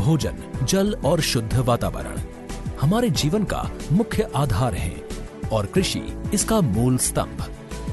भोजन जल और शुद्ध वातावरण हमारे जीवन का मुख्य आधार है और कृषि इसका मूल स्तंभ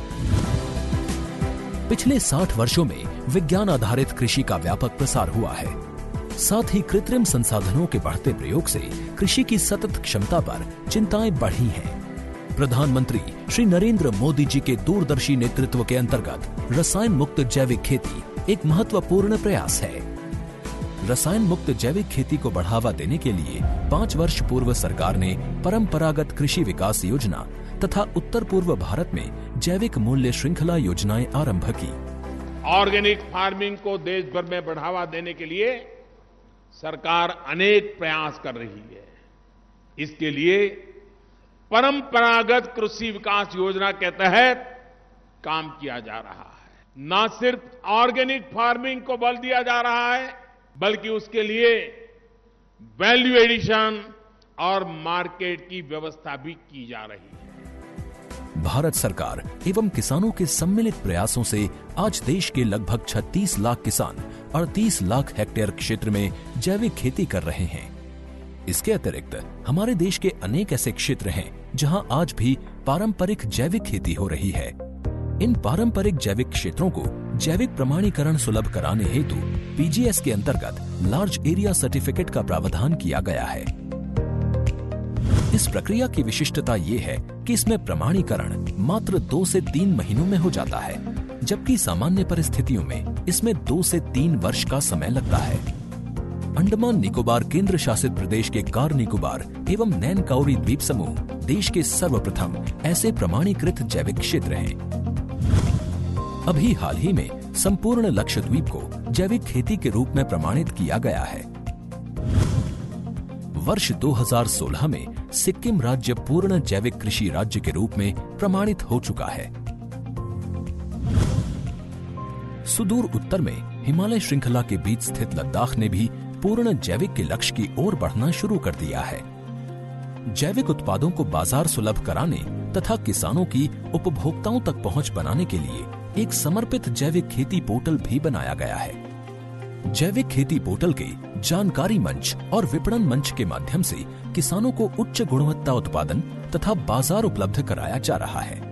पिछले 60 वर्षों में विज्ञान आधारित कृषि का व्यापक प्रसार हुआ है साथ ही कृत्रिम संसाधनों के बढ़ते प्रयोग से कृषि की सतत क्षमता पर चिंताएं बढ़ी हैं प्रधानमंत्री श्री नरेंद्र मोदी जी के दूरदर्शी नेतृत्व के अंतर्गत रसायन मुक्त जैविक खेती एक महत्वपूर्ण प्रयास है रसायन मुक्त जैविक खेती को बढ़ावा देने के लिए पाँच वर्ष पूर्व सरकार ने परंपरागत कृषि विकास योजना तथा उत्तर पूर्व भारत में जैविक मूल्य श्रृंखला योजनाएं आरंभ की ऑर्गेनिक फार्मिंग को देश भर में बढ़ावा देने के लिए सरकार अनेक प्रयास कर रही है इसके लिए परंपरागत कृषि विकास योजना के तहत काम किया जा रहा है न सिर्फ ऑर्गेनिक फार्मिंग को बल दिया जा रहा है बल्कि उसके लिए वैल्यू एडिशन और मार्केट की व्यवस्था भी की जा रही है भारत सरकार एवं किसानों के सम्मिलित प्रयासों से आज देश के लगभग 36 लाख किसान 38 लाख हेक्टेयर क्षेत्र में जैविक खेती कर रहे हैं इसके अतिरिक्त हमारे देश के अनेक ऐसे क्षेत्र हैं जहां आज भी पारंपरिक जैविक खेती हो रही है इन पारंपरिक जैविक क्षेत्रों को जैविक प्रमाणीकरण सुलभ कराने हेतु पीजीएस के अंतर्गत लार्ज एरिया सर्टिफिकेट का प्रावधान किया गया है इस प्रक्रिया की विशिष्टता ये है कि इसमें प्रमाणीकरण मात्र दो से तीन महीनों में हो जाता है जबकि सामान्य परिस्थितियों में इसमें दो से तीन वर्ष का समय लगता है अंडमान निकोबार केंद्र शासित प्रदेश के कार निकोबार एवं नैन काउरी द्वीप समूह देश के सर्वप्रथम ऐसे प्रमाणीकृत जैविक क्षेत्र हैं अभी हाल ही में संपूर्ण लक्षद्वीप को जैविक खेती के रूप में प्रमाणित किया गया है वर्ष 2016 में सिक्किम राज्य पूर्ण जैविक कृषि राज्य के रूप में प्रमाणित हो चुका है सुदूर उत्तर में हिमालय श्रृंखला के बीच स्थित लद्दाख ने भी पूर्ण जैविक के लक्ष्य की ओर बढ़ना शुरू कर दिया है जैविक उत्पादों को बाजार सुलभ कराने तथा किसानों की उपभोक्ताओं तक पहुंच बनाने के लिए एक समर्पित जैविक खेती पोर्टल भी बनाया गया है जैविक खेती पोर्टल के जानकारी मंच और विपणन मंच के माध्यम से किसानों को उच्च गुणवत्ता उत्पादन तथा बाजार उपलब्ध कराया जा रहा है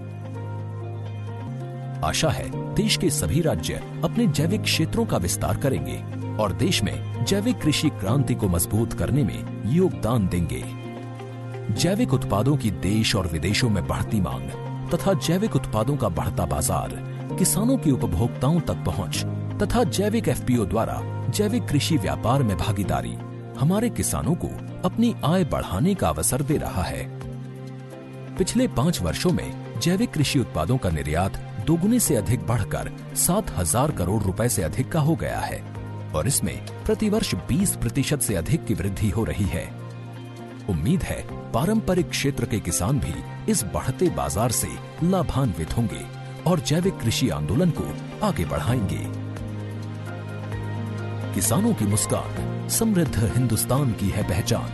आशा है देश के सभी राज्य अपने जैविक क्षेत्रों का विस्तार करेंगे और देश में जैविक कृषि क्रांति को मजबूत करने में योगदान देंगे जैविक उत्पादों की देश और विदेशों में बढ़ती मांग तथा जैविक उत्पादों का बढ़ता बाजार किसानों की उपभोक्ताओं तक पहुंच तथा जैविक एफपीओ द्वारा जैविक कृषि व्यापार में भागीदारी हमारे किसानों को अपनी आय बढ़ाने का अवसर दे रहा है पिछले पाँच वर्षों में जैविक कृषि उत्पादों का निर्यात दोगुने से अधिक बढ़कर सात हजार करोड़ रुपए से अधिक का हो गया है और इसमें प्रतिवर्ष 20 प्रतिशत से अधिक की वृद्धि हो रही है उम्मीद है पारंपरिक क्षेत्र के किसान भी इस बढ़ते बाजार से लाभान्वित होंगे और जैविक कृषि आंदोलन को आगे बढ़ाएंगे किसानों की मुस्कान समृद्ध हिंदुस्तान की है पहचान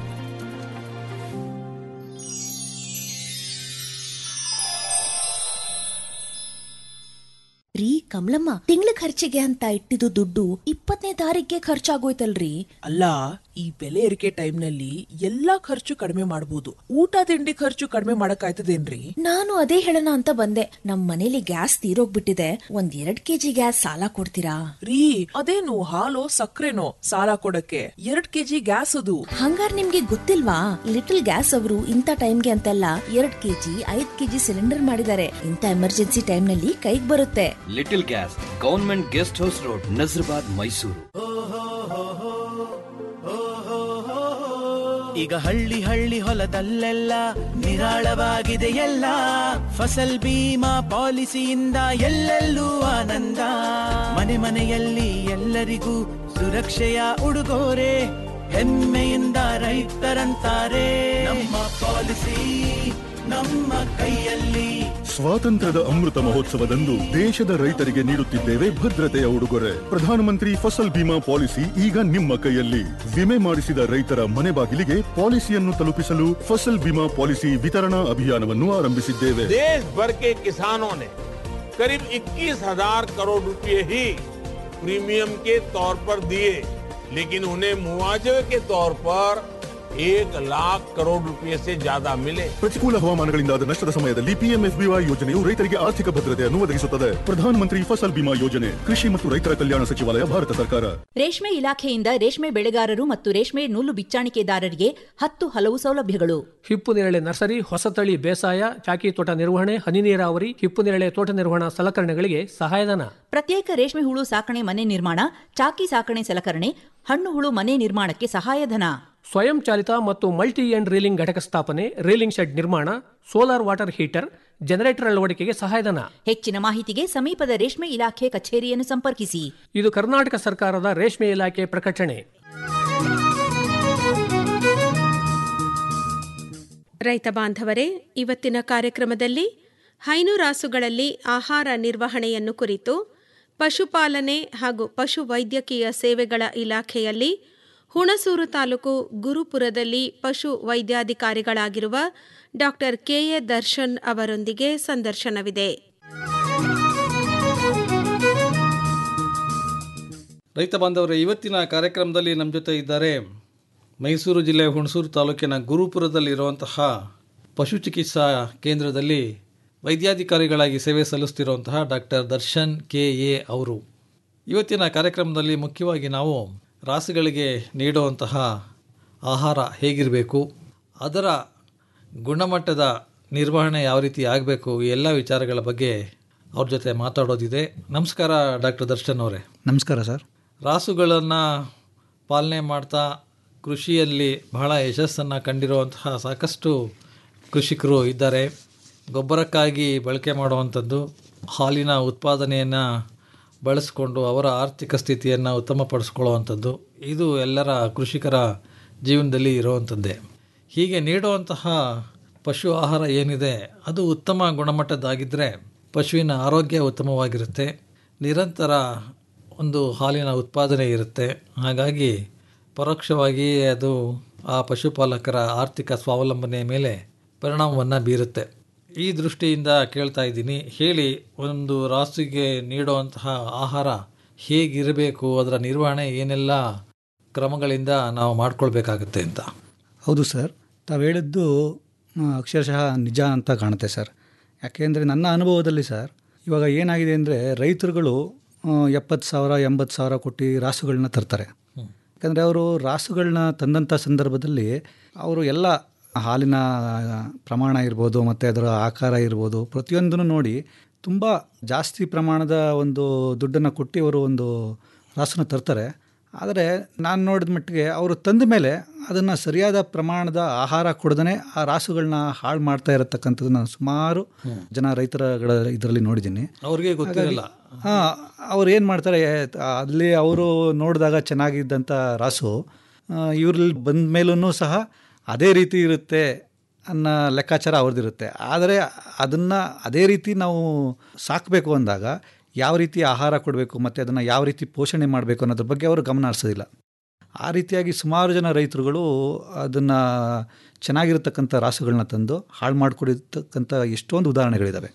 ರೀ ಕಮಲಮ್ಮ ತಿಂಗಳ ಖರ್ಚಿಗೆ ಅಂತ ಇಟ್ಟಿದ್ದು ದುಡ್ಡು ಇಪ್ಪತ್ತನೇ ತಾರೀಕಿಗೆ ಖರ್ಚಾಗೋಯ್ತಲ್ರಿ ಅಲ್ಲ ಈ ಬೆಲೆ ಏರಿಕೆ ಟೈಮ್ನಲ್ಲಿ ಎಲ್ಲಾ ಖರ್ಚು ಕಡಿಮೆ ಮಾಡಬಹುದು ಊಟ ತಿಂಡಿ ಖರ್ಚು ಕಡಿಮೆ ಮಾಡಕ್ಕಾಯ್ತದೇನ್ರಿ ನಾನು ಅದೇ ಹೇಳೋಣ ಅಂತ ಬಂದೆ ನಮ್ ಮನೇಲಿ ಗ್ಯಾಸ್ ತೀರೋಗ್ಬಿಟ್ಟಿದೆ ಒಂದ್ ಎರಡ್ ಕೆಜಿ ಗ್ಯಾಸ್ ಸಾಲ ಕೊಡ್ತೀರಾ ರೀ ಅದೇನು ಹಾಲು ಸಕ್ಕರೆನೋ ಸಾಲ ಕೊಡಕ್ಕೆ ಎರಡ್ ಕೆಜಿ ಗ್ಯಾಸ್ ಅದು ಹಂಗಾರ್ ನಿಮ್ಗೆ ಗೊತ್ತಿಲ್ವಾ ಲಿಟಲ್ ಗ್ಯಾಸ್ ಅವರು ಇಂಥ ಟೈಮ್ಗೆ ಅಂತೆಲ್ಲ ಎರಡ್ ಕೆಜಿ ಐದ್ ಕೆಜಿ ಸಿಲಿಂಡರ್ ಮಾಡಿದ್ದಾರೆ ಇಂಥ ಎಮರ್ಜೆನ್ಸಿ ಟೈಮ್ ನಲ್ಲಿ ಕೈಗ್ ಬರುತ್ತೆ little gas government guest house road Nazarbad Mysuru ಈಗ ಹಳ್ಳಿ ಹಳ್ಳಿ ಹೊಲದಲ್ಲೆಲ್ಲ ನಿರಾಳವಾಗಿದೆ ಎಲ್ಲ ಫಸಲ್ ಬೀಮಾ ಪಾಲಿಸಿಯಿಂದ ಎಲ್ಲೆಲ್ಲೂ ಆನಂದ ಮನೆ ಮನೆಯಲ್ಲಿ ಎಲ್ಲರಿಗೂ ಸುರಕ್ಷೆಯ ಉಡುಗೊರೆ ಹೆಮ್ಮೆಯಿಂದ ರೈತರಂತಾರೆ ನಮ್ಮ ಪಾಲಿಸಿ ನಮ್ಮ ಕೈಯಲ್ಲಿ ಸ್ವಾತಂತ್ರ್ಯದ ಅಮೃತ ಮಹೋತ್ಸವದಂದು ದೇಶದ ರೈತರಿಗೆ ನೀಡುತ್ತಿದ್ದೇವೆ ಭದ್ರತೆಯ ಉಡುಗೊರೆ ಪ್ರಧಾನಮಂತ್ರಿ ಫಸಲ್ ಬಿಮಾ ಪಾಲಿಸಿ ಈಗ ನಿಮ್ಮ ಕೈಯಲ್ಲಿ ವಿಮೆ ಮಾಡಿಸಿದ ರೈತರ ಮನೆ ಬಾಗಿಲಿಗೆ ಪಾಲಿಸಿಯನ್ನು ತಲುಪಿಸಲು ಫಸಲ್ ಬಿಮಾ ಪಾಲಿಸಿ ವಿತರಣಾ ಅಭಿಯಾನವನ್ನು ಆರಂಭಿಸಿದ್ದೇವೆ देश भर के किसानों ने करीब 21 हजार करोड़ रुपए ही प्रीमियम के तौर पर दिए लेकिन उन्हें मुआवजे के तौर पर एक लाख करोड़ रुपए से ज्यादा मिले ಪ್ರತಿಕೂಲ ಹವಾಮಾನಗಳಿಂದಾದ ನಷ್ಟದ ಸಮಯದಲ್ಲಿ ಪಿಎಂಎಫ್ಬಿವೈ ಯೋಜನೆಯು ರೈತರಿಗೆ ಆರ್ಥಿಕ ಭದ್ರತೆಯನ್ನು ಒದಗಿಸುತ್ತದೆ ಪ್ರಧಾನಮಂತ್ರಿ ಫಸಲ್ ಬಿಮಾ ಯೋಜನೆ ಕೃಷಿ ಮತ್ತು ರೈತರ ಕಲ್ಯಾಣ ಸಚಿವಾಲಯ ಭಾರತ ಸರ್ಕಾರ ರೇಷ್ಮೆ ಇಲಾಖೆಯಿಂದ ರೇಷ್ಮೆ ಬೆಳೆಗಾರರು ಮತ್ತು ರೇಷ್ಮೆ ನೂಲು ಬಿಚ್ಚಾಣಿಕೆದಾರರಿಗೆ ಹತ್ತು ಹಲವು ಸೌಲಭ್ಯಗಳು ಹಿಪ್ಪು ನೇರಳೆ ನರ್ಸರಿ ಹೊಸತಳಿ ಬೇಸಾಯ ಚಾಕಿ ತೋಟ ನಿರ್ವಹಣೆ ಹನಿ ನೀರಾವರಿ ಹಿಪ್ಪು ನೇರಳೆ ತೋಟ ನಿರ್ವಹಣಾ ಸಲಕರಣೆಗಳಿಗೆ ಸಹಾಯಧನ ಪ್ರತ್ಯೇಕ ರೇಷ್ಮೆ ಹುಳು ಸಾಕಣೆ ಮನೆ ನಿರ್ಮಾಣ ಚಾಕಿ ಸಾಕಣೆ ಸಲಕರಣೆ ಹಣ್ಣು ಹುಳು ಮನೆ ನಿರ್ಮಾಣಕ್ಕೆ ಸಹಾಯಧನ ಸ್ವಯಂ ಚಾಲಿತ ಮತ್ತು ಮಲ್ಟಿ ಎಂಡ್ ರೀಲಿಂಗ್ ಘಟಕ ಸ್ಥಾಪನೆ ರೀಲಿಂಗ್ ಶೆಡ್ ನಿರ್ಮಾಣ ಸೋಲಾರ್ ವಾಟರ್ ಹೀಟರ್ ಜನರೇಟರ್ ಅಳವಡಿಕೆಗೆ ಸಹಾಯಧನ ಹೆಚ್ಚಿನ ಮಾಹಿತಿಗೆ ಸಮೀಪದ ರೇಷ್ಮೆ ಇಲಾಖೆ ಕಚೇರಿಯನ್ನು ಸಂಪರ್ಕಿಸಿ ಇದು ಕರ್ನಾಟಕ ಸರ್ಕಾರದ ರೇಷ್ಮೆ ಇಲಾಖೆ ಪ್ರಕಟಣೆ ರೈತ ಬಾಂಧವರೇ ಇವತ್ತಿನ ಕಾರ್ಯಕ್ರಮದಲ್ಲಿ ಹೈನುರಾಸುಗಳಲ್ಲಿ ಆಹಾರ ನಿರ್ವಹಣೆಯನ್ನು ಕುರಿತು ಪಶುಪಾಲನೆ ಹಾಗೂ ಪಶು ವೈದ್ಯಕೀಯ ಸೇವೆಗಳ ಇಲಾಖೆಯಲ್ಲಿ ಹುಣಸೂರು ತಾಲೂಕು ಗುರುಪುರದಲ್ಲಿ ಪಶು ವೈದ್ಯಾಧಿಕಾರಿಗಳಾಗಿರುವ ಡಾಕ್ಟರ್ ಕೆಎ ದರ್ಶನ್ ಅವರೊಂದಿಗೆ ಸಂದರ್ಶನವಿದೆ ರೈತ ಬಾಂಧವರೇ ಇವತ್ತಿನ ಕಾರ್ಯಕ್ರಮದಲ್ಲಿ ನಮ್ಮ ಜೊತೆ ಇದ್ದಾರೆ ಮೈಸೂರು ಜಿಲ್ಲೆ ಹುಣಸೂರು ತಾಲೂಕಿನ ಗುರುಪುರದಲ್ಲಿರುವಂತಹ ಪಶು ಚಿಕಿತ್ಸಾ ಕೇಂದ್ರದಲ್ಲಿ ವೈದ್ಯಾಧಿಕಾರಿಗಳಾಗಿ ಸೇವೆ ಸಲ್ಲಿಸ್ತಿರುವಂತಹ ಡಾಕ್ಟರ್ ದರ್ಶನ್ ಕೆ ಎ ಅವರು ಇವತ್ತಿನ ಕಾರ್ಯಕ್ರಮದಲ್ಲಿ ಮುಖ್ಯವಾಗಿ ನಾವು ರಾಸುಗಳಿಗೆ ನೀಡುವಂತಹ ಆಹಾರ ಹೇಗಿರಬೇಕು ಅದರ ಗುಣಮಟ್ಟದ ನಿರ್ವಹಣೆ ಯಾವ ರೀತಿ ಆಗಬೇಕು ಈ ಎಲ್ಲ ವಿಚಾರಗಳ ಬಗ್ಗೆ ಅವ್ರ ಜೊತೆ ಮಾತಾಡೋದಿದೆ ನಮಸ್ಕಾರ ಡಾಕ್ಟರ್ ದರ್ಶನ್ ಅವರೇ ನಮಸ್ಕಾರ ಸರ್ ರಾಸುಗಳನ್ನು ಪಾಲನೆ ಮಾಡ್ತಾ ಕೃಷಿಯಲ್ಲಿ ಬಹಳ ಯಶಸ್ಸನ್ನು ಕಂಡಿರುವಂತಹ ಸಾಕಷ್ಟು ಕೃಷಿಕರು ಇದ್ದಾರೆ ಗೊಬ್ಬರಕ್ಕಾಗಿ ಬಳಕೆ ಮಾಡುವಂಥದ್ದು ಹಾಲಿನ ಉತ್ಪಾದನೆಯನ್ನು ಬಳಸಿಕೊಂಡು ಅವರ ಆರ್ಥಿಕ ಸ್ಥಿತಿಯನ್ನು ಉತ್ತಮಪಡಿಸ್ಕೊಳ್ಳುವಂಥದ್ದು ಇದು ಎಲ್ಲರ ಕೃಷಿಕರ ಜೀವನದಲ್ಲಿ ಇರುವಂಥದ್ದೇ ಹೀಗೆ ನೀಡುವಂತಹ ಪಶು ಆಹಾರ ಏನಿದೆ ಅದು ಉತ್ತಮ ಗುಣಮಟ್ಟದ್ದಾಗಿದ್ದರೆ ಪಶುವಿನ ಆರೋಗ್ಯ ಉತ್ತಮವಾಗಿರುತ್ತೆ ನಿರಂತರ ಒಂದು ಹಾಲಿನ ಉತ್ಪಾದನೆ ಇರುತ್ತೆ ಹಾಗಾಗಿ ಪರೋಕ್ಷವಾಗಿ ಅದು ಆ ಪಶುಪಾಲಕರ ಆರ್ಥಿಕ ಸ್ವಾವಲಂಬನೆ ಮೇಲೆ ಪರಿಣಾಮವನ್ನು ಬೀರುತ್ತೆ ಈ ದೃಷ್ಟಿಯಿಂದ ಕೇಳ್ತಾ ಇದ್ದೀನಿ ಹೇಳಿ ಒಂದು ರಾಸುಗೆ ನೀಡುವಂತಹ ಆಹಾರ ಹೇಗಿರಬೇಕು ಅದರ ನಿರ್ವಹಣೆ ಏನೆಲ್ಲ ಕ್ರಮಗಳಿಂದ ನಾವು ಮಾಡ್ಕೊಳ್ಬೇಕಾಗುತ್ತೆ ಅಂತ ಹೌದು ಸರ್ ತಾವು ಹೇಳಿದ್ದು ಆ, ಅಕ್ಷರಶಃ ನಿಜ ಅಂತ ಕಾಣುತ್ತೆ ಸರ್ ಯಾಕೆಂದರೆ ನನ್ನ ಅನುಭವದಲ್ಲಿ ಸರ್ ಇವಾಗ ಏನಾಗಿದೆ ಅಂದರೆ ರೈತರುಗಳು ಎಪ್ಪತ್ತು ಸಾವಿರ ಎಂಬತ್ತು ಸಾವಿರ ಕೊಟ್ಟು ರಾಸುಗಳನ್ನ ತರ್ತಾರೆ ಯಾಕಂದರೆ ಅವರು ರಾಸುಗಳನ್ನ ತಂದಂಥ ಸಂದರ್ಭದಲ್ಲಿ ಅವರು ಎಲ್ಲ ಹಾಲಿನ ಪ್ರಮಾಣ ಇರ್ಬೋದು ಮತ್ತು ಅದರ ಆಕಾರ ಇರ್ಬೋದು ಪ್ರತಿಯೊಂದನ್ನು ನೋಡಿ ತುಂಬ ಜಾಸ್ತಿ ಪ್ರಮಾಣದ ಒಂದು ದುಡ್ಡನ್ನು ಕೊಟ್ಟು ಅವರು ಒಂದು ರಾಸನ್ನ ತರ್ತಾರೆ ಆದರೆ ನಾನು ನೋಡಿದ ಮಟ್ಟಿಗೆ ಅವರು ತಂದ ಮೇಲೆ ಅದನ್ನು ಸರಿಯಾದ ಪ್ರಮಾಣದ ಆಹಾರ ಕೊಡದೇ ಆ ರಾಸುಗಳನ್ನ ಹಾಳು ಮಾಡ್ತಾ ಇರತಕ್ಕಂಥದ್ದು ನಾನು ಸುಮಾರು ಜನ ರೈತರಗಳ ಇದರಲ್ಲಿ ನೋಡಿದ್ದೀನಿ ಅವ್ರಿಗೆ ಗೊತ್ತಿರಲ್ಲ ಹಾಂ ಅವ್ರು ಏನು ಮಾಡ್ತಾರೆ ಅಲ್ಲಿ ಅವರು ನೋಡಿದಾಗ ಚೆನ್ನಾಗಿದ್ದಂಥ ರಾಸು ಇವ್ರಲ್ಲಿ ಬಂದ ಮೇಲೂ ಸಹ ಅದೇ ರೀತಿ ಇರುತ್ತೆ ಅನ್ನೋ ಲೆಕ್ಕಾಚಾರ ಅವ್ರದ್ದಿರುತ್ತೆ ಆದರೆ ಅದನ್ನು ಅದೇ ರೀತಿ ನಾವು ಸಾಕಬೇಕು ಅಂದಾಗ ಯಾವ ರೀತಿ ಆಹಾರ ಕೊಡಬೇಕು ಮತ್ತು ಅದನ್ನು ಯಾವ ರೀತಿ ಪೋಷಣೆ ಮಾಡಬೇಕು ಅನ್ನೋದ್ರ ಬಗ್ಗೆ ಅವರು ಗಮನ ಹರಿಸೋದಿಲ್ಲ ಆ ರೀತಿಯಾಗಿ ಸುಮಾರು ಜನ ರೈತರುಗಳು ಅದನ್ನು ಚೆನ್ನಾಗಿರತಕ್ಕಂಥ ರಾಸುಗಳನ್ನ ತಂದು ಹಾಳು ಮಾಡಿಕೊಡಿರ್ತಕ್ಕಂಥ ಎಷ್ಟೊಂದು ಉದಾಹರಣೆಗಳಿದ್ದಾವೆ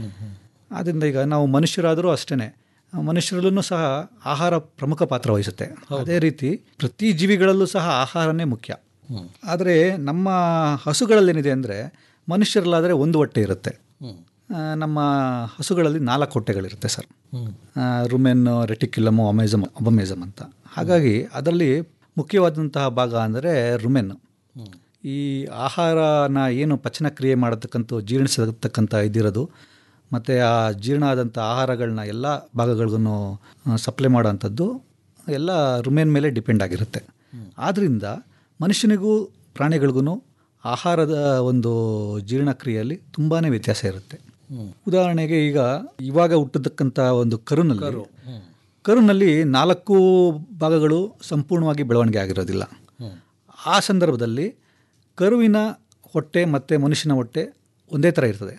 ಆದ್ದರಿಂದ ಈಗ ನಾವು ಮನುಷ್ಯರಾದರೂ ಅಷ್ಟೇ ಮನುಷ್ಯರಲ್ಲೂ ಸಹ ಆಹಾರ ಪ್ರಮುಖ ಪಾತ್ರ ವಹಿಸುತ್ತೆ ಅದೇ ರೀತಿ ಪ್ರತಿ ಜೀವಿಗಳಲ್ಲೂ ಸಹ ಆಹಾರನೇ ಮುಖ್ಯ ಆದರೆ ನಮ್ಮ ಹಸುಗಳಲ್ಲೇನಿದೆ ಅಂದರೆ ಮನುಷ್ಯರಲ್ಲಾದರೆ ಒಂದು ಹೊಟ್ಟೆ ಇರುತ್ತೆ ಆ, ನಮ್ಮ ಹಸುಗಳಲ್ಲಿ ನಾಲ್ಕು ಹೊಟ್ಟೆಗಳಿರುತ್ತೆ ಸರ್ ರುಮೆನ್ ರೆಟಿಕ್ಯುಲಮು ಅಮೆಜಮ್ ಅಬಮೆಜಮ್ ಅಂತ ಹಾಗಾಗಿ ಅದರಲ್ಲಿ ಮುಖ್ಯವಾದಂತಹ ಭಾಗ ಅಂದರೆ ರುಮೆನ್ ಈ ಆಹಾರನ ಏನು ಪಚನ ಕ್ರಿಯೆ ಮಾಡತಕ್ಕಂಥ ಜೀರ್ಣಿಸತಕ್ಕಂಥ ಇದಿರೋದು ಮತ್ತು ಆ ಜೀರ್ಣ ಆದಂಥ ಆಹಾರಗಳನ್ನ ಎಲ್ಲ ಭಾಗಗಳಿಗೂ ಸಪ್ಲೈ ಮಾಡೋವಂಥದ್ದು ಎಲ್ಲ ರುಮೇನ್ ಮೇಲೆ ಡಿಪೆಂಡ್ ಆಗಿರುತ್ತೆ ಆದ್ದರಿಂದ ಮನುಷ್ಯನಿಗೂ ಪ್ರಾಣಿಗಳಿಗೂ ಆಹಾರದ ಒಂದು ಜೀರ್ಣಕ್ರಿಯೆಯಲ್ಲಿ ತುಂಬಾ ವ್ಯತ್ಯಾಸ ಇರುತ್ತೆ ಉದಾಹರಣೆಗೆ ಈಗ ಇವಾಗ ಹುಟ್ಟತಕ್ಕಂಥ ಒಂದು ಕರುನಲ್ಲಿ ಕರುನಲ್ಲಿ ನಾಲ್ಕು ಭಾಗಗಳು ಸಂಪೂರ್ಣವಾಗಿ ಬೆಳವಣಿಗೆ ಆಗಿರೋದಿಲ್ಲ ಆ ಸಂದರ್ಭದಲ್ಲಿ ಕರುವಿನ ಹೊಟ್ಟೆ ಮತ್ತು ಮನುಷ್ಯನ ಹೊಟ್ಟೆ ಒಂದೇ ಥರ ಇರ್ತದೆ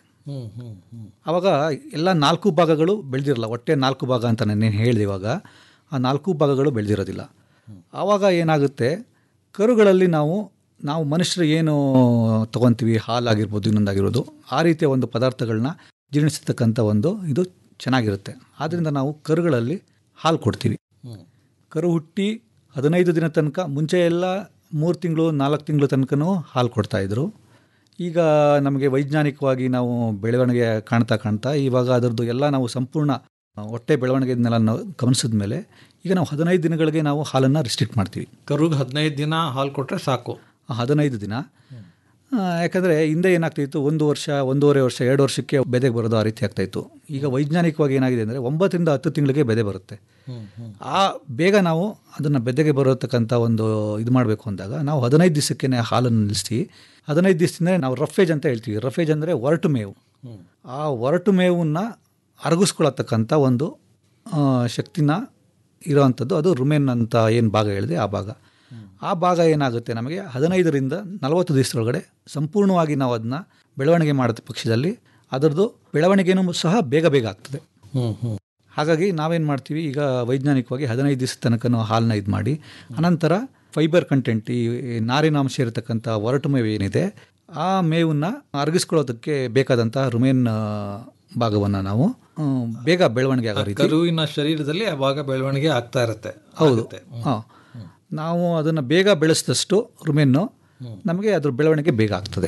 ಆವಾಗ ಎಲ್ಲ ನಾಲ್ಕು ಭಾಗಗಳು ಬೆಳೆದಿರಲ್ಲ ಹೊಟ್ಟೆ ನಾಲ್ಕು ಭಾಗ ಅಂತ ನಾನು ಹೇಳಿದೆ ಇವಾಗ ಆ ನಾಲ್ಕು ಭಾಗಗಳು ಬೆಳೆದಿರೋದಿಲ್ಲ ಆವಾಗ ಏನಾಗುತ್ತೆ ಕರುಗಳಲ್ಲಿ ನಾವು ನಾವು ಮನುಷ್ಯರು ಏನು ತೊಗೊತೀವಿ ಹಾಲಾಗಿರ್ಬೋದು ಇನ್ನೊಂದಾಗಿರ್ಬೋದು ಆ ರೀತಿಯ ಒಂದು ಪದಾರ್ಥಗಳನ್ನ ಜೀರ್ಣಿಸತಕ್ಕಂಥ ಒಂದು ಇದು ಚೆನ್ನಾಗಿರುತ್ತೆ ಆದ್ದರಿಂದ ನಾವು ಕರುಗಳಲ್ಲಿ ಹಾಲು ಕೊಡ್ತೀವಿ ಕರು ಹುಟ್ಟಿ ಹದಿನೈದು ದಿನ ತನಕ ಮುಂಚೆ ಎಲ್ಲ ಮೂರು ತಿಂಗಳು ನಾಲ್ಕು ತಿಂಗಳು ತನಕನೂ ಹಾಲು ಕೊಡ್ತಾಯಿದ್ರು ಈಗ ನಮಗೆ ವೈಜ್ಞಾನಿಕವಾಗಿ ನಾವು ಬೆಳವಣಿಗೆ ಕಾಣ್ತಾ ಕಾಣ್ತಾ ಇವಾಗ ಅದರದ್ದು ಎಲ್ಲ ನಾವು ಸಂಪೂರ್ಣ ಹೊಟ್ಟೆ ಬೆಳವಣಿಗೆನೆಲ್ಲ ನಾವು ಗಮನಿಸಿದ ಮೇಲೆ ಈಗ ನಾವು ಹದಿನೈದು ದಿನಗಳಿಗೆ ನಾವು ಹಾಲನ್ನು ರಿಸ್ಟ್ರಿಕ್ಟ್ ಮಾಡ್ತೀವಿ ಕರುಗೆ ಹದಿನೈದು ದಿನ ಹಾಲು ಕೊಟ್ಟರೆ ಸಾಕು ಆ ಹದಿನೈದು ದಿನ ಆ, ಯಾಕಂದರೆ ಹಿಂದೆ ಏನಾಗ್ತಾಯಿತ್ತು ಒಂದು ವರ್ಷ ಒಂದೂವರೆ ವರ್ಷ ಎರಡು ವರ್ಷಕ್ಕೆ ಬೆದೆಗೆ ಬರೋದು ಆ ರೀತಿ ಆಗ್ತಾಯಿತ್ತು ಈಗ ವೈಜ್ಞಾನಿಕವಾಗಿ ಏನಾಗಿದೆ ಅಂದರೆ ಒಂಬತ್ತರಿಂದ ಹತ್ತು ತಿಂಗಳಿಗೆ ಬೆದೆ ಬರುತ್ತೆ ಆ ಬೇಗ ನಾವು ಅದನ್ನು ಬೆದೆಗೆ ಬರತಕ್ಕಂಥ ಒಂದು ಇದು ಮಾಡಬೇಕು ಅಂದಾಗ ನಾವು ಹದಿನೈದು ದಿವಸಕ್ಕೆ ಹಾಲನ್ನು ನಿಲ್ಲಿಸಿ ಹದಿನೈದು ದಿವಸದಿಂದ ನಾವು ರಫೇಜ್ ಅಂತ ಹೇಳ್ತೀವಿ ರಫೇಜ್ ಅಂದರೆ ಒರಟು ಮೇವು ಆ ಒರಟು ಮೇವನ್ನು ಅರಗಿಸ್ಕೊಳತಕ್ಕಂಥ ಒಂದು ಆ, ಶಕ್ತಿನ ಇರೋವಂಥದ್ದು ಅದು ರುಮೆನ್ ಅಂತ ಏನು ಭಾಗ ಹೇಳಿದೆ ಆ ಭಾಗ ಆ ಭಾಗ ಏನಾಗುತ್ತೆ ನಮಗೆ ಹದಿನೈದರಿಂದ ನಲವತ್ತು ದಿವಸದೊಳಗಡೆ ಸಂಪೂರ್ಣವಾಗಿ ನಾವು ಅದನ್ನ ಬೆಳವಣಿಗೆ ಮಾಡಿದ ಪಕ್ಷದಲ್ಲಿ ಅದರದ್ದು ಬೆಳವಣಿಗೆನೂ ಸಹ ಬೇಗ ಬೇಗ ಆಗ್ತದೆ ಹಾಗಾಗಿ ನಾವೇನು ಮಾಡ್ತೀವಿ ಈಗ ವೈಜ್ಞಾನಿಕವಾಗಿ ಹದಿನೈದು ದಿವಸ ತನಕ ಹಾಲನ್ನ ಇದು ಮಾಡಿ ಅನಂತರ ಫೈಬರ್ ಕಂಟೆಂಟ್ ಈ ನಾರಿನಾಂಶ ಇರತಕ್ಕಂಥ ಒರಟು ಮೇವು ಏನಿದೆ ಆ ಮೇವನ್ನು ಅರಗಿಸ್ಕೊಳ್ಳೋದಕ್ಕೆ ಬೇಕಾದಂಥ ರುಮೇನ್ ಭಾಗವನ್ನು ನಾವು ಆ, ಬೇಗ ಬೆಳವಣಿಗೆ ಆಗೋ ರೀತಿ ಕರುವಿನ ಶರೀರದಲ್ಲಿ ಆ ಭಾಗ ಬೆಳವಣಿಗೆ ಆಗ್ತಾ ಇರುತ್ತೆ ಹೌದು ಹಾಂ ನಾವು ಅದನ್ನು ಬೇಗ ಬೆಳೆಸಿದಷ್ಟು ರುಮೆನ್ನು ನಮಗೆ ಅದ್ರ ಬೆಳವಣಿಗೆ ಬೇಗ ಆಗ್ತದೆ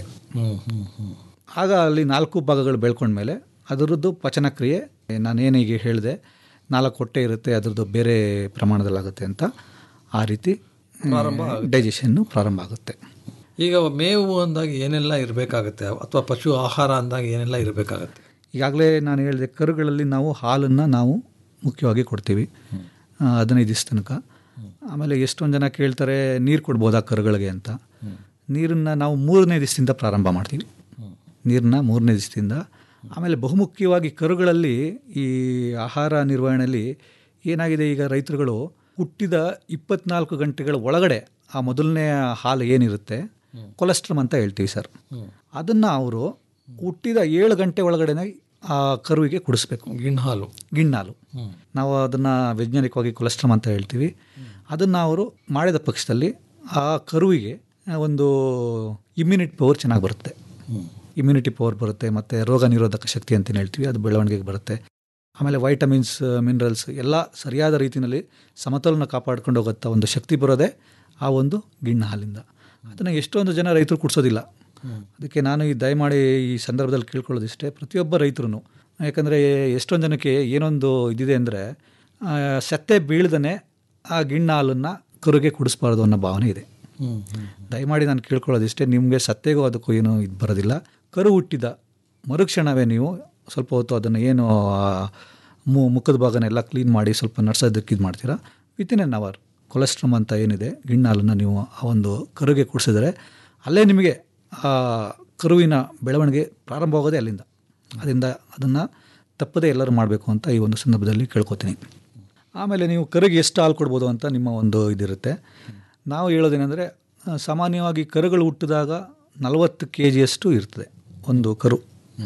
ಆಗ ಅಲ್ಲಿ ನಾಲ್ಕು ಭಾಗಗಳು ಬೆಳ್ಕೊಂಡ್ಮೇಲೆ ಅದರದ್ದು ಪಚನ ಕ್ರಿಯೆ ನಾನೇನೀಗ ಹೇಳಿದೆ ನಾಲ್ಕು ಹೊಟ್ಟೆ ಇರುತ್ತೆ ಅದರದ್ದು ಬೇರೆ ಪ್ರಮಾಣದಲ್ಲಾಗುತ್ತೆ ಅಂತ ಆ ರೀತಿ ಪ್ರಾರಂಭ ಡೈಜೆಷನ್ನು ಪ್ರಾರಂಭ ಆಗುತ್ತೆ ಈಗ ಮೇವು ಅಂದಾಗ ಏನೆಲ್ಲ ಇರಬೇಕಾಗುತ್ತೆ ಅಥವಾ ಪಶು ಆಹಾರ ಅಂದಾಗ ಏನೆಲ್ಲ ಇರಬೇಕಾಗತ್ತೆ ಈಗಾಗಲೇ ನಾನು ಹೇಳಿದೆ ಕರುಗಳಲ್ಲಿ ನಾವು ಹಾಲನ್ನು ನಾವು ಮುಖ್ಯವಾಗಿ ಕೊಡ್ತೀವಿ ಆ, ಹದಿನೈದು ದಿವಸ ತನಕ ಆಮೇಲೆ ಎಷ್ಟೊಂದು ಜನ ಕೇಳ್ತಾರೆ ನೀರು ಕೊಡ್ಬೋದಾ ಕರುಗಳಿಗೆ ಅಂತ ನೀರನ್ನು ನಾವು ಮೂರನೇ ದಿವಸದಿಂದ ಪ್ರಾರಂಭ ಮಾಡ್ತೀವಿ ನೀರನ್ನ ಮೂರನೇ ದಿವಸದಿಂದ ಆಮೇಲೆ ಬಹುಮುಖ್ಯವಾಗಿ ಕರುಗಳಲ್ಲಿ ಈ ಆಹಾರ ನಿರ್ವಹಣೆಯಲ್ಲಿ ಏನಾಗಿದೆ ಈಗ ರೈತರುಗಳು ಹುಟ್ಟಿದ ಇಪ್ಪತ್ನಾಲ್ಕು ಗಂಟೆಗಳ ಒಳಗಡೆ ಆ ಮೊದಲನೇ ಹಾಲು ಏನಿರುತ್ತೆ ಕೊಲೆಸ್ಟ್ರಮ್ ಅಂತ ಹೇಳ್ತೀವಿ ಸರ್ ಅದನ್ನು ಅವರು ಹುಟ್ಟಿದ ಏಳು ಗಂಟೆ ಒಳಗಡೆನೆ ಆ ಕರುವಿಗೆ ಕುಡಿಸ್ಬೇಕು ಗಿಣ್ಣಾಲು ಗಿಣ್ಣಾಲು ನಾವು ಅದನ್ನು ವೈಜ್ಞಾನಿಕವಾಗಿ ಕೊಲೆಸ್ಟ್ರಮ್ ಅಂತ ಹೇಳ್ತೀವಿ ಅದನ್ನು ಅವರು ಮಾಡಿದ ಪಕ್ಷದಲ್ಲಿ ಆ ಕರುವಿಗೆ ಒಂದು ಇಮ್ಯುನಿಟಿ ಪವರ್ ಚೆನ್ನಾಗಿ ಬರುತ್ತೆ ಇಮ್ಯುನಿಟಿ ಪವರ್ ಬರುತ್ತೆ ಮತ್ತು ರೋಗ ನಿರೋಧಕ ಶಕ್ತಿ ಅಂತ ಹೇಳ್ತೀವಿ ಅದು ಬೆಳವಣಿಗೆಗೆ ಬರುತ್ತೆ ಆಮೇಲೆ ವೈಟಮಿನ್ಸ್ ಮಿನರಲ್ಸ್ ಎಲ್ಲ ಸರಿಯಾದ ರೀತಿಯಲ್ಲಿ ಸಮತೋಲನ ಕಾಪಾಡ್ಕೊಂಡು ಹೋಗುತ್ತ ಒಂದು ಶಕ್ತಿ ಬರೋದೇ ಆ ಒಂದು ಗಿಣ್ಣ ಹಾಲಿಂದ ಅದನ್ನು ಎಷ್ಟೊಂದು ಜನ ರೈತರು ಕುಡಿಸೋದಿಲ್ಲ ಅದಕ್ಕೆ ನಾನು ಈ ದಯಮಾಡಿ ಈ ಸಂದರ್ಭದಲ್ಲಿ ಕೇಳ್ಕೊಳ್ಳೋದಿಷ್ಟೇ ಪ್ರತಿಯೊಬ್ಬ ರೈತರು ಯಾಕಂದರೆ ಎಷ್ಟೊಂದು ಜನಕ್ಕೆ ಏನೊಂದು ಇದಿದೆ ಅಂದರೆ ಸತ್ತೆ ಬೀಳ್ದೇ ಆ ಗಿಣ್ಣ ಹಾಲನ್ನು ಕರುಗೆ ಕುಡಿಸ್ಬಾರ್ದು ಅನ್ನೋ ಭಾವನೆ ಇದೆ ದಯಮಾಡಿ ನಾನು ಕೇಳ್ಕೊಳ್ಳೋದಿಷ್ಟೇ ನಿಮಗೆ ಸತ್ತೆಗೂ ಅದಕ್ಕೂ ಏನು ಇದು ಬರೋದಿಲ್ಲ ಕರು ಹುಟ್ಟಿದ ಮರುಕ್ಷಣವೇ ನೀವು ಸ್ವಲ್ಪ ಹೊತ್ತು ಅದನ್ನು ಏನು ಆ, ಮು ಮುಖದ ಭಾಗನೆಲ್ಲ ಕ್ಲೀನ್ ಮಾಡಿ ಸ್ವಲ್ಪ ನಡ್ಸೋದಕ್ಕೆ ಇದು ಮಾಡ್ತೀರಾ ವಿತಿನ್ ಎನ್ ಅವರ್ ಕೊಲೆಸ್ಟ್ರಮ್ ಅಂತ ಏನಿದೆ ಗಿಣ್ಣ ಹಾಲನ್ನು ನೀವು ಆ ಒಂದು ಕರುಗೆ ಕುಡಿಸಿದ್ರೆ ಅಲ್ಲೇ ನಿಮಗೆ ಆ ಕರುವಿನ ಬೆಳವಣಿಗೆ ಪ್ರಾರಂಭವಾಗೋದೇ ಅಲ್ಲಿಂದ ಅದರಿಂದ ಅದನ್ನು ತಪ್ಪದೇ ಎಲ್ಲರೂ ಮಾಡಬೇಕು ಅಂತ ಈ ಒಂದು ಸಂದರ್ಭದಲ್ಲಿ ಕೇಳ್ಕೊತೀನಿ ಆಮೇಲೆ ನೀವು ಕರುಗೆ ಎಷ್ಟು ಹಾಲು ಕೊಡ್ಬೋದು ಅಂತ ನಿಮ್ಮ ಒಂದು ಇದಿರುತ್ತೆ ನಾವು ಹೇಳೋದೇನೆಂದರೆ ಆ, ಸಾಮಾನ್ಯವಾಗಿ ಕರುಗಳು ಹುಟ್ಟಿದಾಗ ನಲವತ್ತು ಕೆ ಜಿಯಷ್ಟು ಇರ್ತದೆ ಒಂದು ಕರು